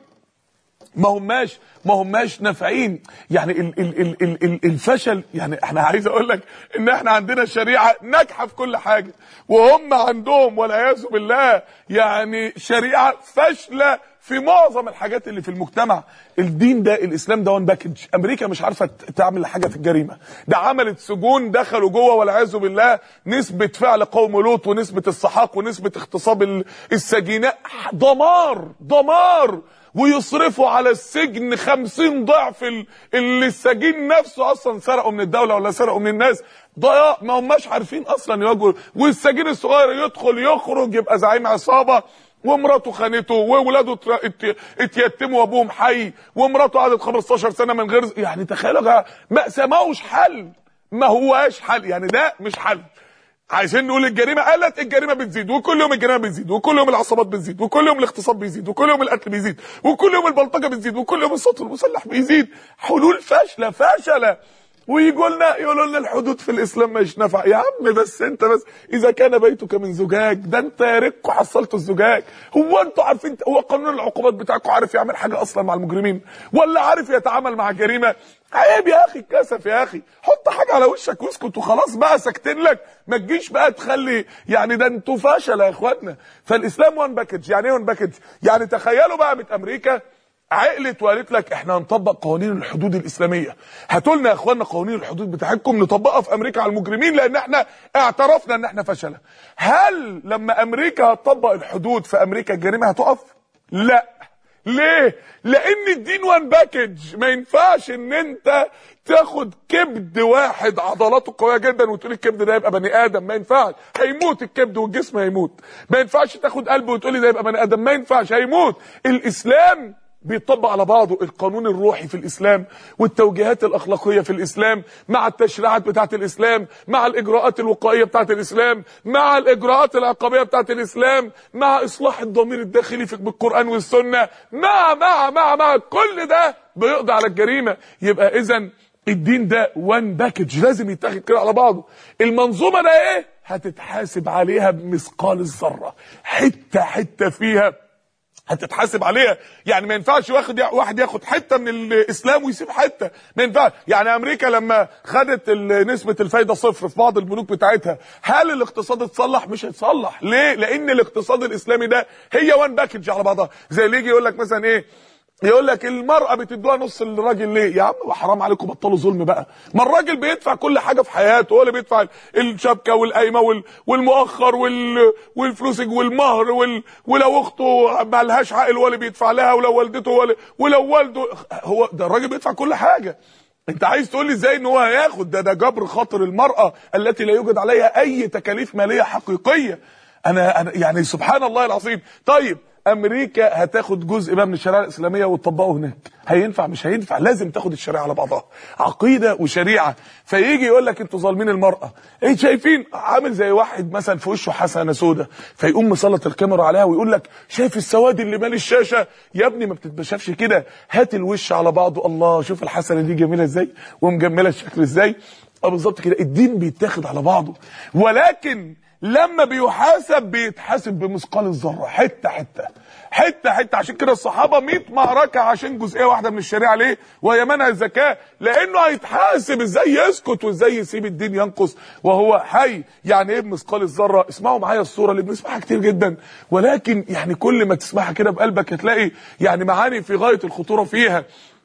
ما هماش ما هماش نافعين يعني ال ال ال ال ال الفشل يعني احنا عايز اقول لك ان احنا عندنا شريعه ناجحه في كل حاجه وهم عندهم والعياذ بالله يعني شريعه فاشله في معظم الحاجات اللي في المجتمع الدين ده الاسلام ده وان باكج امريكا مش عارفه تعمل حاجه في الجريمه ده عملت سجون دخلوا جوه والعياذ بالله نسبه فعل قوم لوط ونسبه السحاق ونسبه اغتصاب السجيناء دمار دمار ويصرفوا على السجن خمسين ضعف اللي السجين نفسه اصلا سرقوا من الدولة ولا سرقوا من الناس ضياء ما هماش عارفين اصلا يواجهوا والسجين الصغير يدخل يخرج يبقى زعيم عصابة ومراته خانته وولاده اتيتموا وابوهم حي ومراته قعدت 15 سنه من غير يعني تخيلوا يا مأساة ما هوش حل ما هواش حل يعني ده مش حل عايزين نقول الجريمه قلت الجريمه بتزيد وكل يوم الجريمه بتزيد وكل يوم العصابات بتزيد وكل يوم الاغتصاب بيزيد وكل يوم القتل بيزيد وكل يوم البلطجه بتزيد وكل يوم الصوت المسلح بيزيد حلول فاشله فاشله ويجوا لنا يقولوا لنا الحدود في الاسلام مش نافعه يا عم بس انت بس اذا كان بيتك من زجاج ده انت يا ريتكم حصلتوا الزجاج هو انتوا عارفين هو قانون العقوبات بتاعكم عارف يعمل حاجه اصلا مع المجرمين ولا عارف يتعامل مع الجريمه عيب يا اخي الكسف يا اخي حط حاجه على وشك واسكت وخلاص بقى ساكتين لك ما تجيش بقى تخلي يعني ده انتوا فشل يا اخواتنا فالاسلام وان باكج يعني ايه وان باكج يعني تخيلوا بقى من امريكا عقلت وقالت لك احنا هنطبق قوانين الحدود الاسلاميه هاتوا لنا يا اخوانا قوانين الحدود بتاعتكم نطبقها في امريكا على المجرمين لان احنا اعترفنا ان احنا فشله هل لما امريكا هتطبق الحدود في امريكا الجريمه هتقف لا ليه لان الدين وان باكج ما ينفعش ان انت تاخد كبد واحد عضلاته قويه جدا وتقول الكبد ده يبقى بني ادم ما ينفعش هيموت الكبد والجسم هيموت ما ينفعش تاخد قلب وتقولي ده يبقى بني ادم ما ينفعش هيموت الاسلام بيطبق على بعضه القانون الروحي في الإسلام والتوجيهات الأخلاقية في الإسلام مع التشريعات بتاعة الإسلام مع الإجراءات الوقائية بتاعة الإسلام مع الإجراءات العقابية بتاعة الإسلام مع إصلاح الضمير الداخلي في بالقرآن والسنة مع مع مع مع كل ده بيقضي على الجريمة يبقى إذا الدين ده وان باكج لازم يتاخد كده على بعضه المنظومة ده إيه هتتحاسب عليها بمثقال الذرة حتة حتة فيها هتتحاسب عليها يعني ما ينفعش واخد واحد ياخد حته من الاسلام ويسيب حته ما ينفعش يعني امريكا لما خدت نسبه الفايده صفر في بعض البنوك بتاعتها هل الاقتصاد اتصلح مش هيتصلح ليه لان الاقتصاد الاسلامي ده هي وان باكج على بعضها زي اللي يجي يقول لك مثلا ايه يقول لك المرأة بتدوها نص للراجل ليه؟ يا عم حرام عليكم بطلوا ظلم بقى، ما الراجل بيدفع كل حاجة في حياته، هو اللي بيدفع الشبكة والقايمة وال... والمؤخر وال... والفلوس والمهر وال... ولو أخته ما لهاش عقل هو اللي بيدفع لها ولو والدته هو اللي... ولو والده هو ده الراجل بيدفع كل حاجة. انت عايز تقول لي ازاي ان هو هياخد ده ده جبر خاطر المرأة التي لا يوجد عليها اي تكاليف مالية حقيقية. انا انا يعني سبحان الله العظيم، طيب امريكا هتاخد جزء بقى من الشريعه الاسلاميه وتطبقه هناك هينفع مش هينفع لازم تاخد الشريعه على بعضها عقيده وشريعه فيجي يقول لك انتوا ظالمين المراه ايه شايفين عامل زي واحد مثلا في وشه حسنه سودة فيقوم مسلط الكاميرا عليها ويقول لك شايف السواد اللي مال الشاشه يا ابني ما بتتشافش كده هات الوش على بعضه الله شوف الحسنه دي جميله ازاي ومجمله الشكل ازاي اه بالظبط كده الدين بيتاخد على بعضه ولكن لما بيحاسب بيتحاسب بمثقال الذره حته حته حته حته عشان كده الصحابه 100 معركه عشان جزئيه واحده من الشريعه ليه وهي منع الزكاه لانه هيتحاسب ازاي يسكت وازاي يسيب الدين ينقص وهو حي يعني ايه بمثقال الذره اسمعوا معايا الصوره اللي بنسمعها كتير جدا ولكن يعني كل ما تسمعها كده بقلبك هتلاقي يعني معاني في غايه الخطوره فيها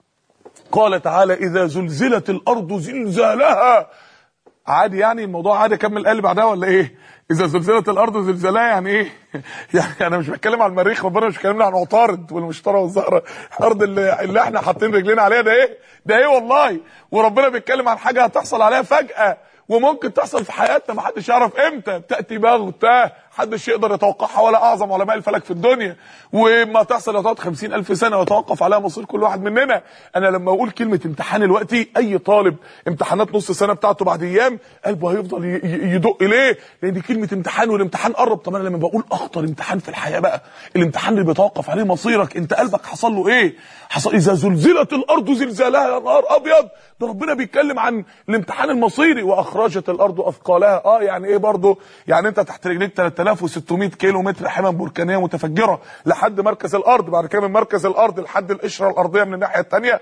قال تعالى اذا زلزلت الارض زلزالها عادي يعني الموضوع عادي اكمل قلب بعدها ولا ايه اذا زلزلت الارض زلزالها يعني ايه يعني انا مش بتكلم على المريخ ربنا مش بيكلمنا عن عطارد والمشتري والزهره الارض اللي, اللي احنا حاطين رجلينا عليها ده ايه ده ايه والله وربنا بيتكلم عن حاجه هتحصل عليها فجاه وممكن تحصل في حياتنا ما حدش يعرف امتى بتاتي بغته محدش يقدر يتوقعها ولا اعظم علماء الفلك في الدنيا وما تحصل هتقعد 50000 سنه ويتوقف عليها مصير كل واحد مننا انا لما اقول كلمه امتحان دلوقتي اي طالب امتحانات نص سنه بتاعته بعد ايام قلبه هيفضل يدق ليه لان دي كلمه امتحان والامتحان قرب طب انا لما بقول اخطر امتحان في الحياه بقى الامتحان اللي بيتوقف عليه مصيرك انت قلبك حصل له ايه حصل اذا زلزلت الارض زلزالها يا نهار ابيض ده ربنا بيتكلم عن الامتحان المصيري واخرجت الارض اثقالها اه يعني ايه برضه يعني انت تحت رجليك 3600 كيلو متر حمم بركانيه متفجره لحد مركز الارض بعد كده من مركز الارض لحد القشره الارضيه من الناحيه الثانيه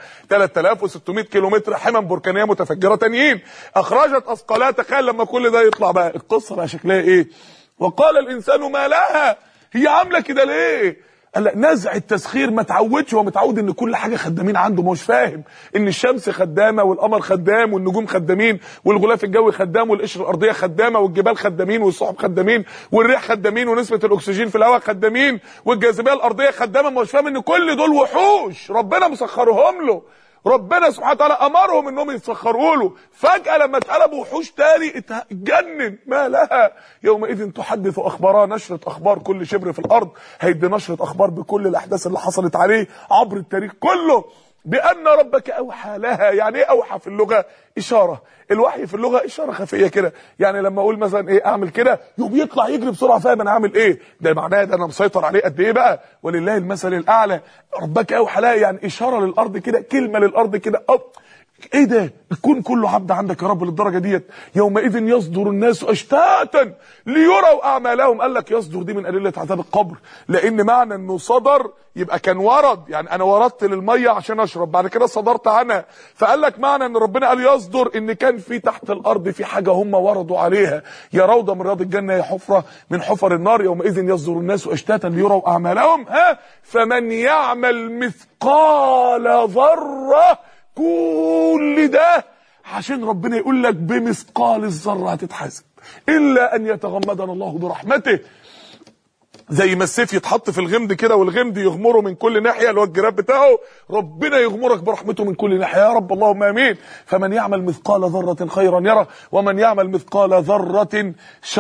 3600 كيلو متر حمم بركانيه متفجره تانيين اخرجت اثقالها تخيل لما كل ده يطلع بقى القصه بقى شكلها ايه وقال الانسان ما لها هي عامله كده ليه قال لا نزع التسخير ما تعودش هو متعود ان كل حاجه خدامين عنده مش فاهم ان الشمس خدامه والقمر خدام والنجوم خدامين والغلاف الجوي خدام والقشره الارضيه خدامه والجبال خدامين والسحب خدامين والريح خدامين ونسبه الاكسجين في الهواء خدامين والجاذبيه الارضيه خدامه مش فاهم ان كل دول وحوش ربنا مسخرهم له ربنا سبحانه وتعالى امرهم انهم يتسخروا له فجاه لما اتقلبوا وحوش تاني اتجنن ما لها يومئذ تحدث اخبارها نشره اخبار كل شبر في الارض هيدي نشره اخبار بكل الاحداث اللي حصلت عليه عبر التاريخ كله بان ربك اوحى لها يعني ايه اوحى في اللغه اشاره الوحي في اللغه اشاره خفيه كده يعني لما اقول مثلا ايه اعمل كده يقوم يطلع يجري بسرعه فاهم انا عامل ايه ده معناه ده انا مسيطر عليه قد ايه بقى ولله المثل الاعلى ربك اوحى لها يعني اشاره للارض كده كلمه للارض كده أو ايه ده الكون كله عبد عندك يا رب للدرجه ديت يومئذ يصدر الناس اشتاتا ليروا اعمالهم قال لك يصدر دي من ادله عذاب القبر لان معنى انه صدر يبقى كان ورد يعني انا وردت للميه عشان اشرب بعد كده صدرت عنها فقال لك معنى ان ربنا قال يصدر ان كان في تحت الارض في حاجه هم وردوا عليها يا روضه من رياض الجنه يا حفره من حفر النار يومئذ يصدر الناس اشتاتا ليروا اعمالهم ها فمن يعمل مثقال ذره كل ده عشان ربنا يقول لك بمثقال الذره هتتحاسب الا ان يتغمدنا الله برحمته زي ما السيف يتحط في الغمد كده والغمد يغمره من كل ناحيه اللي هو الجراب بتاعه ربنا يغمرك برحمته من كل ناحيه يا رب اللهم امين فمن يعمل مثقال ذره خيرا يره ومن يعمل مثقال ذره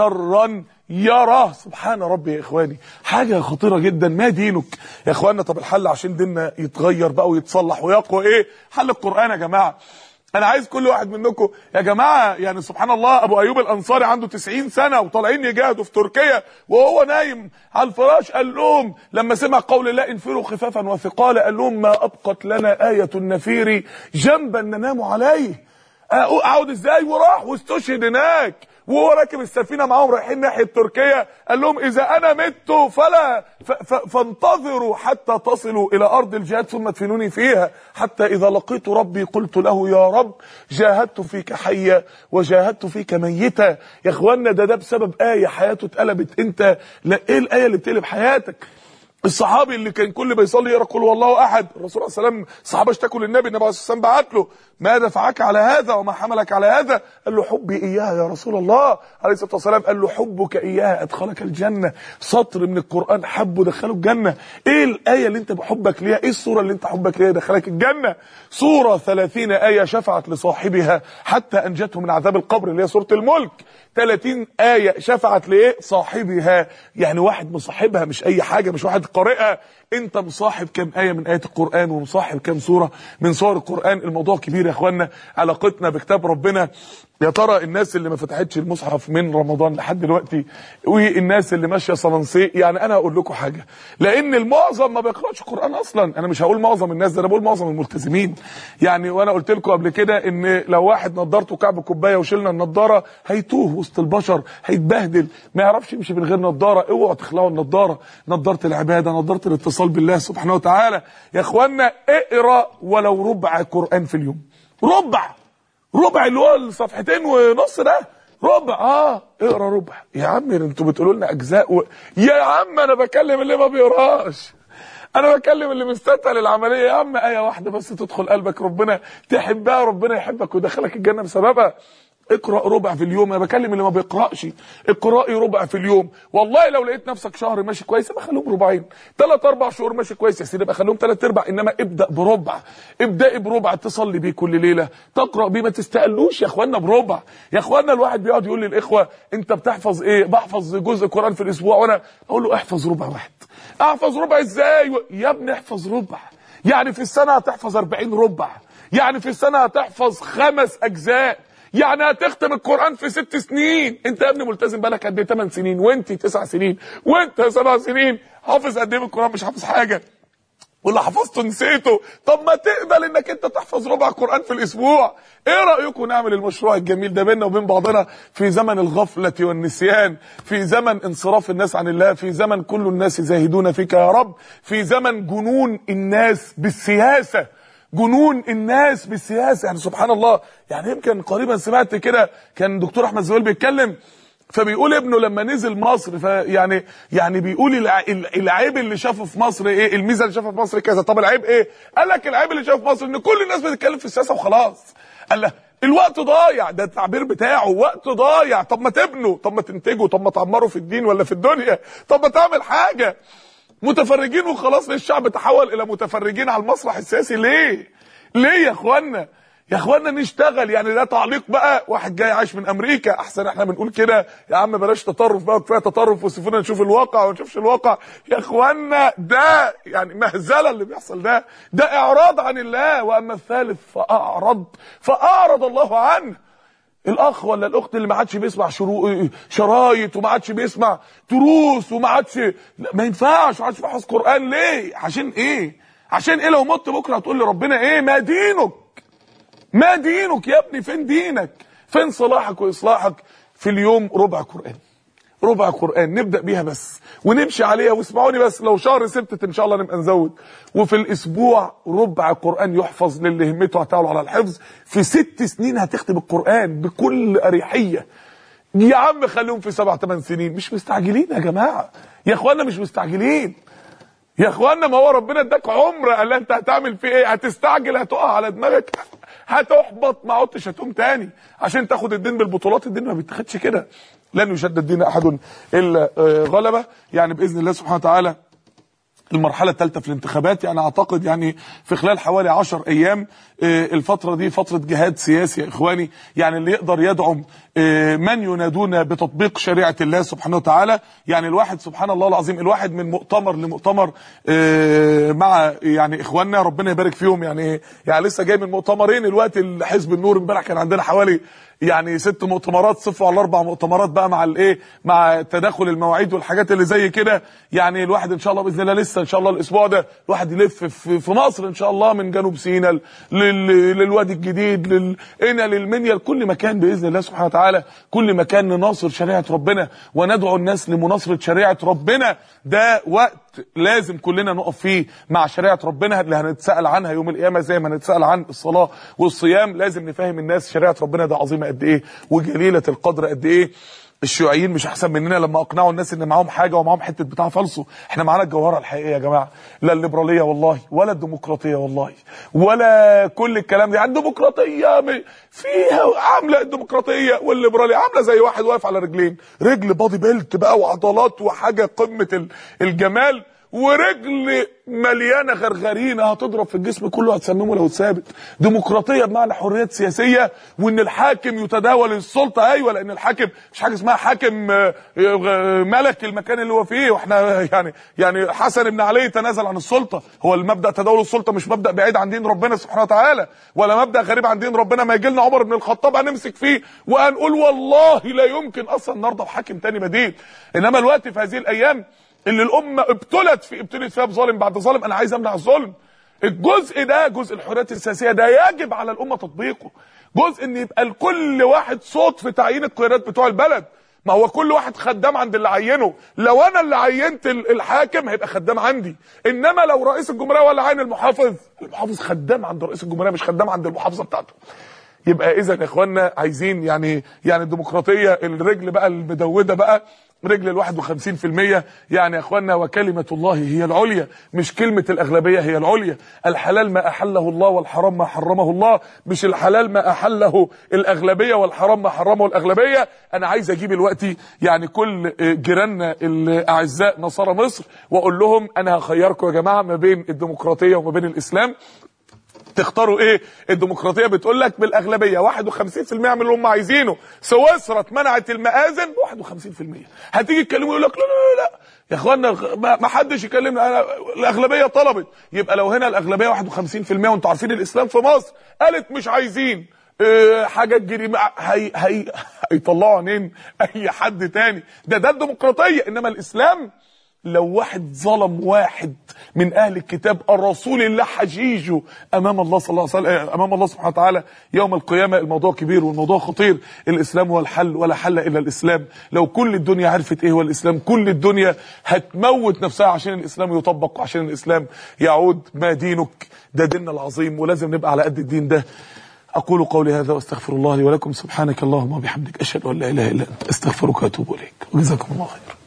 شرا يرى سبحان ربي يا اخواني حاجه خطيره جدا ما دينك يا اخوانا طب الحل عشان ديننا يتغير بقى ويتصلح ويقوى ايه حل القران يا جماعه انا عايز كل واحد منكم يا جماعه يعني سبحان الله ابو ايوب الانصاري عنده 90 سنه وطالعين يجاهدوا في تركيا وهو نايم على الفراش قال لهم لما سمع قول الله انفروا خفافا وثقالا قال لهم ما ابقت لنا ايه النفير جنبا ننام عليه اقعد ازاي وراح واستشهد هناك وهو راكب السفينه معاهم رايحين ناحيه تركيا قال لهم اذا انا مت فلا ف ف فانتظروا حتى تصلوا الى ارض الجهاد ثم ادفنوني فيها حتى اذا لقيت ربي قلت له يا رب جاهدت فيك حيا وجاهدت فيك ميتا يا اخوانا ده ده بسبب ايه حياته اتقلبت انت لا ايه الايه اللي بتقلب حياتك الصحابي اللي كان كل ما يصلي يقرا قل والله احد الرسول عليه السلام الصحابه اشتكوا للنبي النبي عليه الصلاه والسلام بعت له ما دفعك على هذا وما حملك على هذا قال له حبي اياها يا رسول الله عليه الصلاه والسلام قال له حبك اياها ادخلك الجنه سطر من القران حبه دخله الجنه ايه الايه اللي انت بحبك ليها ايه السوره اللي انت حبك ليها دخلك الجنه سوره 30 ايه شفعت لصاحبها حتى انجته من عذاب القبر اللي هي سوره الملك 30 آية شفعت لإيه صاحبها يعني واحد مصاحبها مش أي حاجة مش واحد قارئها أنت مصاحب كم آية من آيات القرآن ومصاحب كم سورة من سور القرآن الموضوع كبير يا إخوانا علاقتنا بكتاب ربنا يا ترى الناس اللي ما فتحتش المصحف من رمضان لحد دلوقتي والناس اللي ماشيه صلنسي يعني انا هقول لكم حاجه لان المعظم ما بيقراش قران اصلا انا مش هقول معظم الناس ده انا بقول معظم الملتزمين يعني وانا قلت لكم قبل كده ان لو واحد نضارته كعب كوبايه وشلنا النضاره هيتوه وسط البشر هيتبهدل ما يعرفش يمشي من غير نضاره اوعوا تخلعوا النضاره نضاره العباده نضاره الاتصال بالله سبحانه وتعالى يا اخوانا اقرا ولو ربع قران في اليوم ربع ربع اللي هو الصفحتين ونص ده ربع اه اقرا ربع يا عم انتوا بتقولوا لنا اجزاء و... يا عم انا بكلم اللي ما بيقراش انا بكلم اللي مستثقل العمليه يا عم ايه واحده بس تدخل قلبك ربنا تحبها ربنا يحبك ويدخلك الجنه بسببها اقرا ربع في اليوم انا بكلم اللي ما بيقراش اقراي ربع في اليوم والله لو لقيت نفسك شهر ماشي كويس يبقى خليهم ربعين ثلاث اربع شهور ماشي كويس يا سيدي يبقى خليهم ثلاث ارباع انما ابدا بربع ابداي بربع تصلي بيه كل ليله تقرا بيه ما تستقلوش يا اخوانا بربع يا اخوانا الواحد بيقعد يقول للاخوه انت بتحفظ ايه بحفظ جزء قران في الاسبوع وانا اقول له احفظ ربع واحد احفظ ربع ازاي يا ابني احفظ ربع يعني في السنه هتحفظ 40 ربع يعني في السنه هتحفظ خمس اجزاء يعني هتختم القرآن في ست سنين انت يا ابني ملتزم بقالك قد ايه 8 سنين وانت 9 سنين وانت 7 سنين حافظ قد ايه من القرآن مش حافظ حاجة واللي حفظته نسيته طب ما تقبل انك انت تحفظ ربع قرآن في الاسبوع ايه رأيكم نعمل المشروع الجميل ده بيننا وبين بعضنا في زمن الغفلة والنسيان في زمن انصراف الناس عن الله في زمن كل الناس زاهدون فيك يا رب في زمن جنون الناس بالسياسة جنون الناس بالسياسه يعني سبحان الله يعني يمكن قريبا سمعت كده كان دكتور احمد زويل بيتكلم فبيقول ابنه لما نزل مصر فيعني يعني بيقول العيب اللي شافه في مصر ايه الميزه اللي شافها في مصر كذا طب العيب ايه قال لك العيب اللي شافه في مصر ان كل الناس بتتكلم في السياسه وخلاص قال له الوقت ضايع ده التعبير بتاعه وقت ضايع طب ما تبنوا طب ما تنتجوا طب ما تعمروا في الدين ولا في الدنيا طب ما تعمل حاجه متفرجين وخلاص الشعب تحول الى متفرجين على المسرح السياسي ليه ليه يا اخوانا يا اخوانا نشتغل يعني ده تعليق بقى واحد جاي عايش من امريكا احسن احنا بنقول كده يا عم بلاش تطرف بقى كفايه تطرف وسيبونا نشوف الواقع وما نشوفش الواقع يا اخوانا ده يعني مهزله اللي بيحصل ده ده اعراض عن الله واما الثالث فاعرض فاعرض الله عنه الاخ ولا الاخت اللي ما عادش بيسمع شرو... شرايط وما عادش بيسمع دروس وما عادش ما ينفعش ما عادش بيحفظ قران ليه عشان ايه عشان ايه لو مت بكره هتقول لي ربنا ايه ما دينك ما دينك يا ابني فين دينك فين صلاحك واصلاحك في اليوم ربع قران ربع قران نبدا بيها بس ونمشي عليها واسمعوني بس لو شهر سبتت ان شاء الله نبقى نزود وفي الاسبوع ربع قران يحفظ للي همته هتعلو على الحفظ في ست سنين هتختم القران بكل اريحيه يا عم خليهم في سبع ثمان سنين مش مستعجلين يا جماعه يا اخوانا مش مستعجلين يا اخوانا ما هو ربنا اداك عمر قال انت هتعمل فيه ايه هتستعجل هتقع على دماغك هتحبط ما عدتش هتقوم تاني عشان تاخد الدين بالبطولات الدين ما بيتاخدش كده لن يشد الدين احد الا غلبه يعني باذن الله سبحانه وتعالى المرحلة الثالثة في الانتخابات يعني اعتقد يعني في خلال حوالي عشر ايام الفترة دي فترة جهاد سياسي يا اخواني يعني اللي يقدر يدعم من ينادون بتطبيق شريعة الله سبحانه وتعالى يعني الواحد سبحان الله العظيم الواحد من مؤتمر لمؤتمر مع يعني اخواننا ربنا يبارك فيهم يعني يعني لسه جاي من مؤتمرين الوقت حزب النور امبارح كان عندنا حوالي يعني ست مؤتمرات صفوا على اربع مؤتمرات بقى مع الايه مع تداخل المواعيد والحاجات اللي زي كده يعني الواحد ان شاء الله باذن الله لسه ان شاء الله الاسبوع ده الواحد يلف في, في مصر ان شاء الله من جنوب سيناء للوادي الجديد لل هنا للمنيا لكل مكان باذن الله سبحانه وتعالى كل مكان نناصر شريعه ربنا وندعو الناس لمناصره شريعه ربنا ده وقت لازم كلنا نقف فيه مع شريعه ربنا اللي هنتسال عنها يوم القيامه زي ما هنتسال عن الصلاه والصيام لازم نفهم الناس شريعه ربنا ده عظيمه قد ايه وجليله القدر قد ايه الشيوعيين مش احسن مننا لما اقنعوا الناس ان معاهم حاجه ومعاهم حته بتاع فالصو احنا معانا الجوهره الحقيقيه يا جماعه لا الليبراليه والله ولا الديمقراطيه والله ولا كل الكلام ده الديمقراطيه فيها عامله الديمقراطيه والليبراليه عامله زي واحد واقف على رجلين رجل بادي بيلت بقى وعضلات وحاجه قمه الجمال ورجل مليانه غرغرينه هتضرب في الجسم كله هتسممه لو اتثابت ديمقراطيه بمعنى حريات سياسيه وان الحاكم يتداول السلطه ايوه لان الحاكم مش حاجه اسمها حاكم ملك المكان اللي هو فيه واحنا يعني يعني حسن بن علي تنازل عن السلطه هو المبدا تداول السلطه مش مبدا بعيد عن دين ربنا سبحانه وتعالى ولا مبدا غريب عن دين ربنا ما يجي لنا عمر بن الخطاب هنمسك فيه وهنقول والله لا يمكن اصلا نرضى بحاكم تاني بديل انما الوقت في هذه الايام اللي الامه ابتلت في ابتلت فيها بظالم بعد ظالم انا عايز امنع الظلم الجزء ده جزء الحريات السياسيه ده يجب على الامه تطبيقه جزء ان يبقى لكل واحد صوت في تعيين القيادات بتوع البلد ما هو كل واحد خدام عند اللي عينه لو انا اللي عينت الحاكم هيبقى خدام عندي انما لو رئيس الجمهوريه ولا عين المحافظ المحافظ خدام عند رئيس الجمهوريه مش خدام عند المحافظه بتاعته يبقى اذا يا اخوانا عايزين يعني يعني الديمقراطيه الرجل بقى المدوده بقى رجل الواحد وخمسين في المية يعني يا اخوانا وكلمة الله هي العليا مش كلمة الاغلبية هي العليا الحلال ما احله الله والحرام ما حرمه الله مش الحلال ما احله الاغلبية والحرام ما حرمه الاغلبية انا عايز اجيب الوقت يعني كل جيراننا الاعزاء نصارى مصر واقول لهم انا هخيركم يا جماعة ما بين الديمقراطية وما بين الاسلام تختاروا ايه الديمقراطيه بتقول لك بالاغلبيه 51% من اللي هم عايزينه سويسرا اتمنعت المآذن 51% هتيجي تكلموا يقول لك لا لا لا يا اخوانا ما حدش يكلمنا الاغلبيه طلبت يبقى لو هنا الاغلبيه 51% وانتوا عارفين الاسلام في مصر قالت مش عايزين اه حاجات جريمه هي هي هيطلعوا عينين اي حد تاني ده ده الديمقراطيه انما الاسلام لو واحد ظلم واحد من اهل الكتاب الرسول الله حجيجه امام الله صلى الله عليه وسلم امام الله سبحانه وتعالى يوم القيامه الموضوع كبير والموضوع خطير الاسلام هو الحل ولا حل الا الاسلام لو كل الدنيا عرفت ايه هو الاسلام كل الدنيا هتموت نفسها عشان الاسلام يطبق وعشان الاسلام يعود ما دينك ده ديننا العظيم ولازم نبقى على قد الدين ده اقول قولي هذا واستغفر الله لي ولكم سبحانك اللهم وبحمدك اشهد ان لا اله الا انت استغفرك واتوب اليك وجزاكم الله خيرا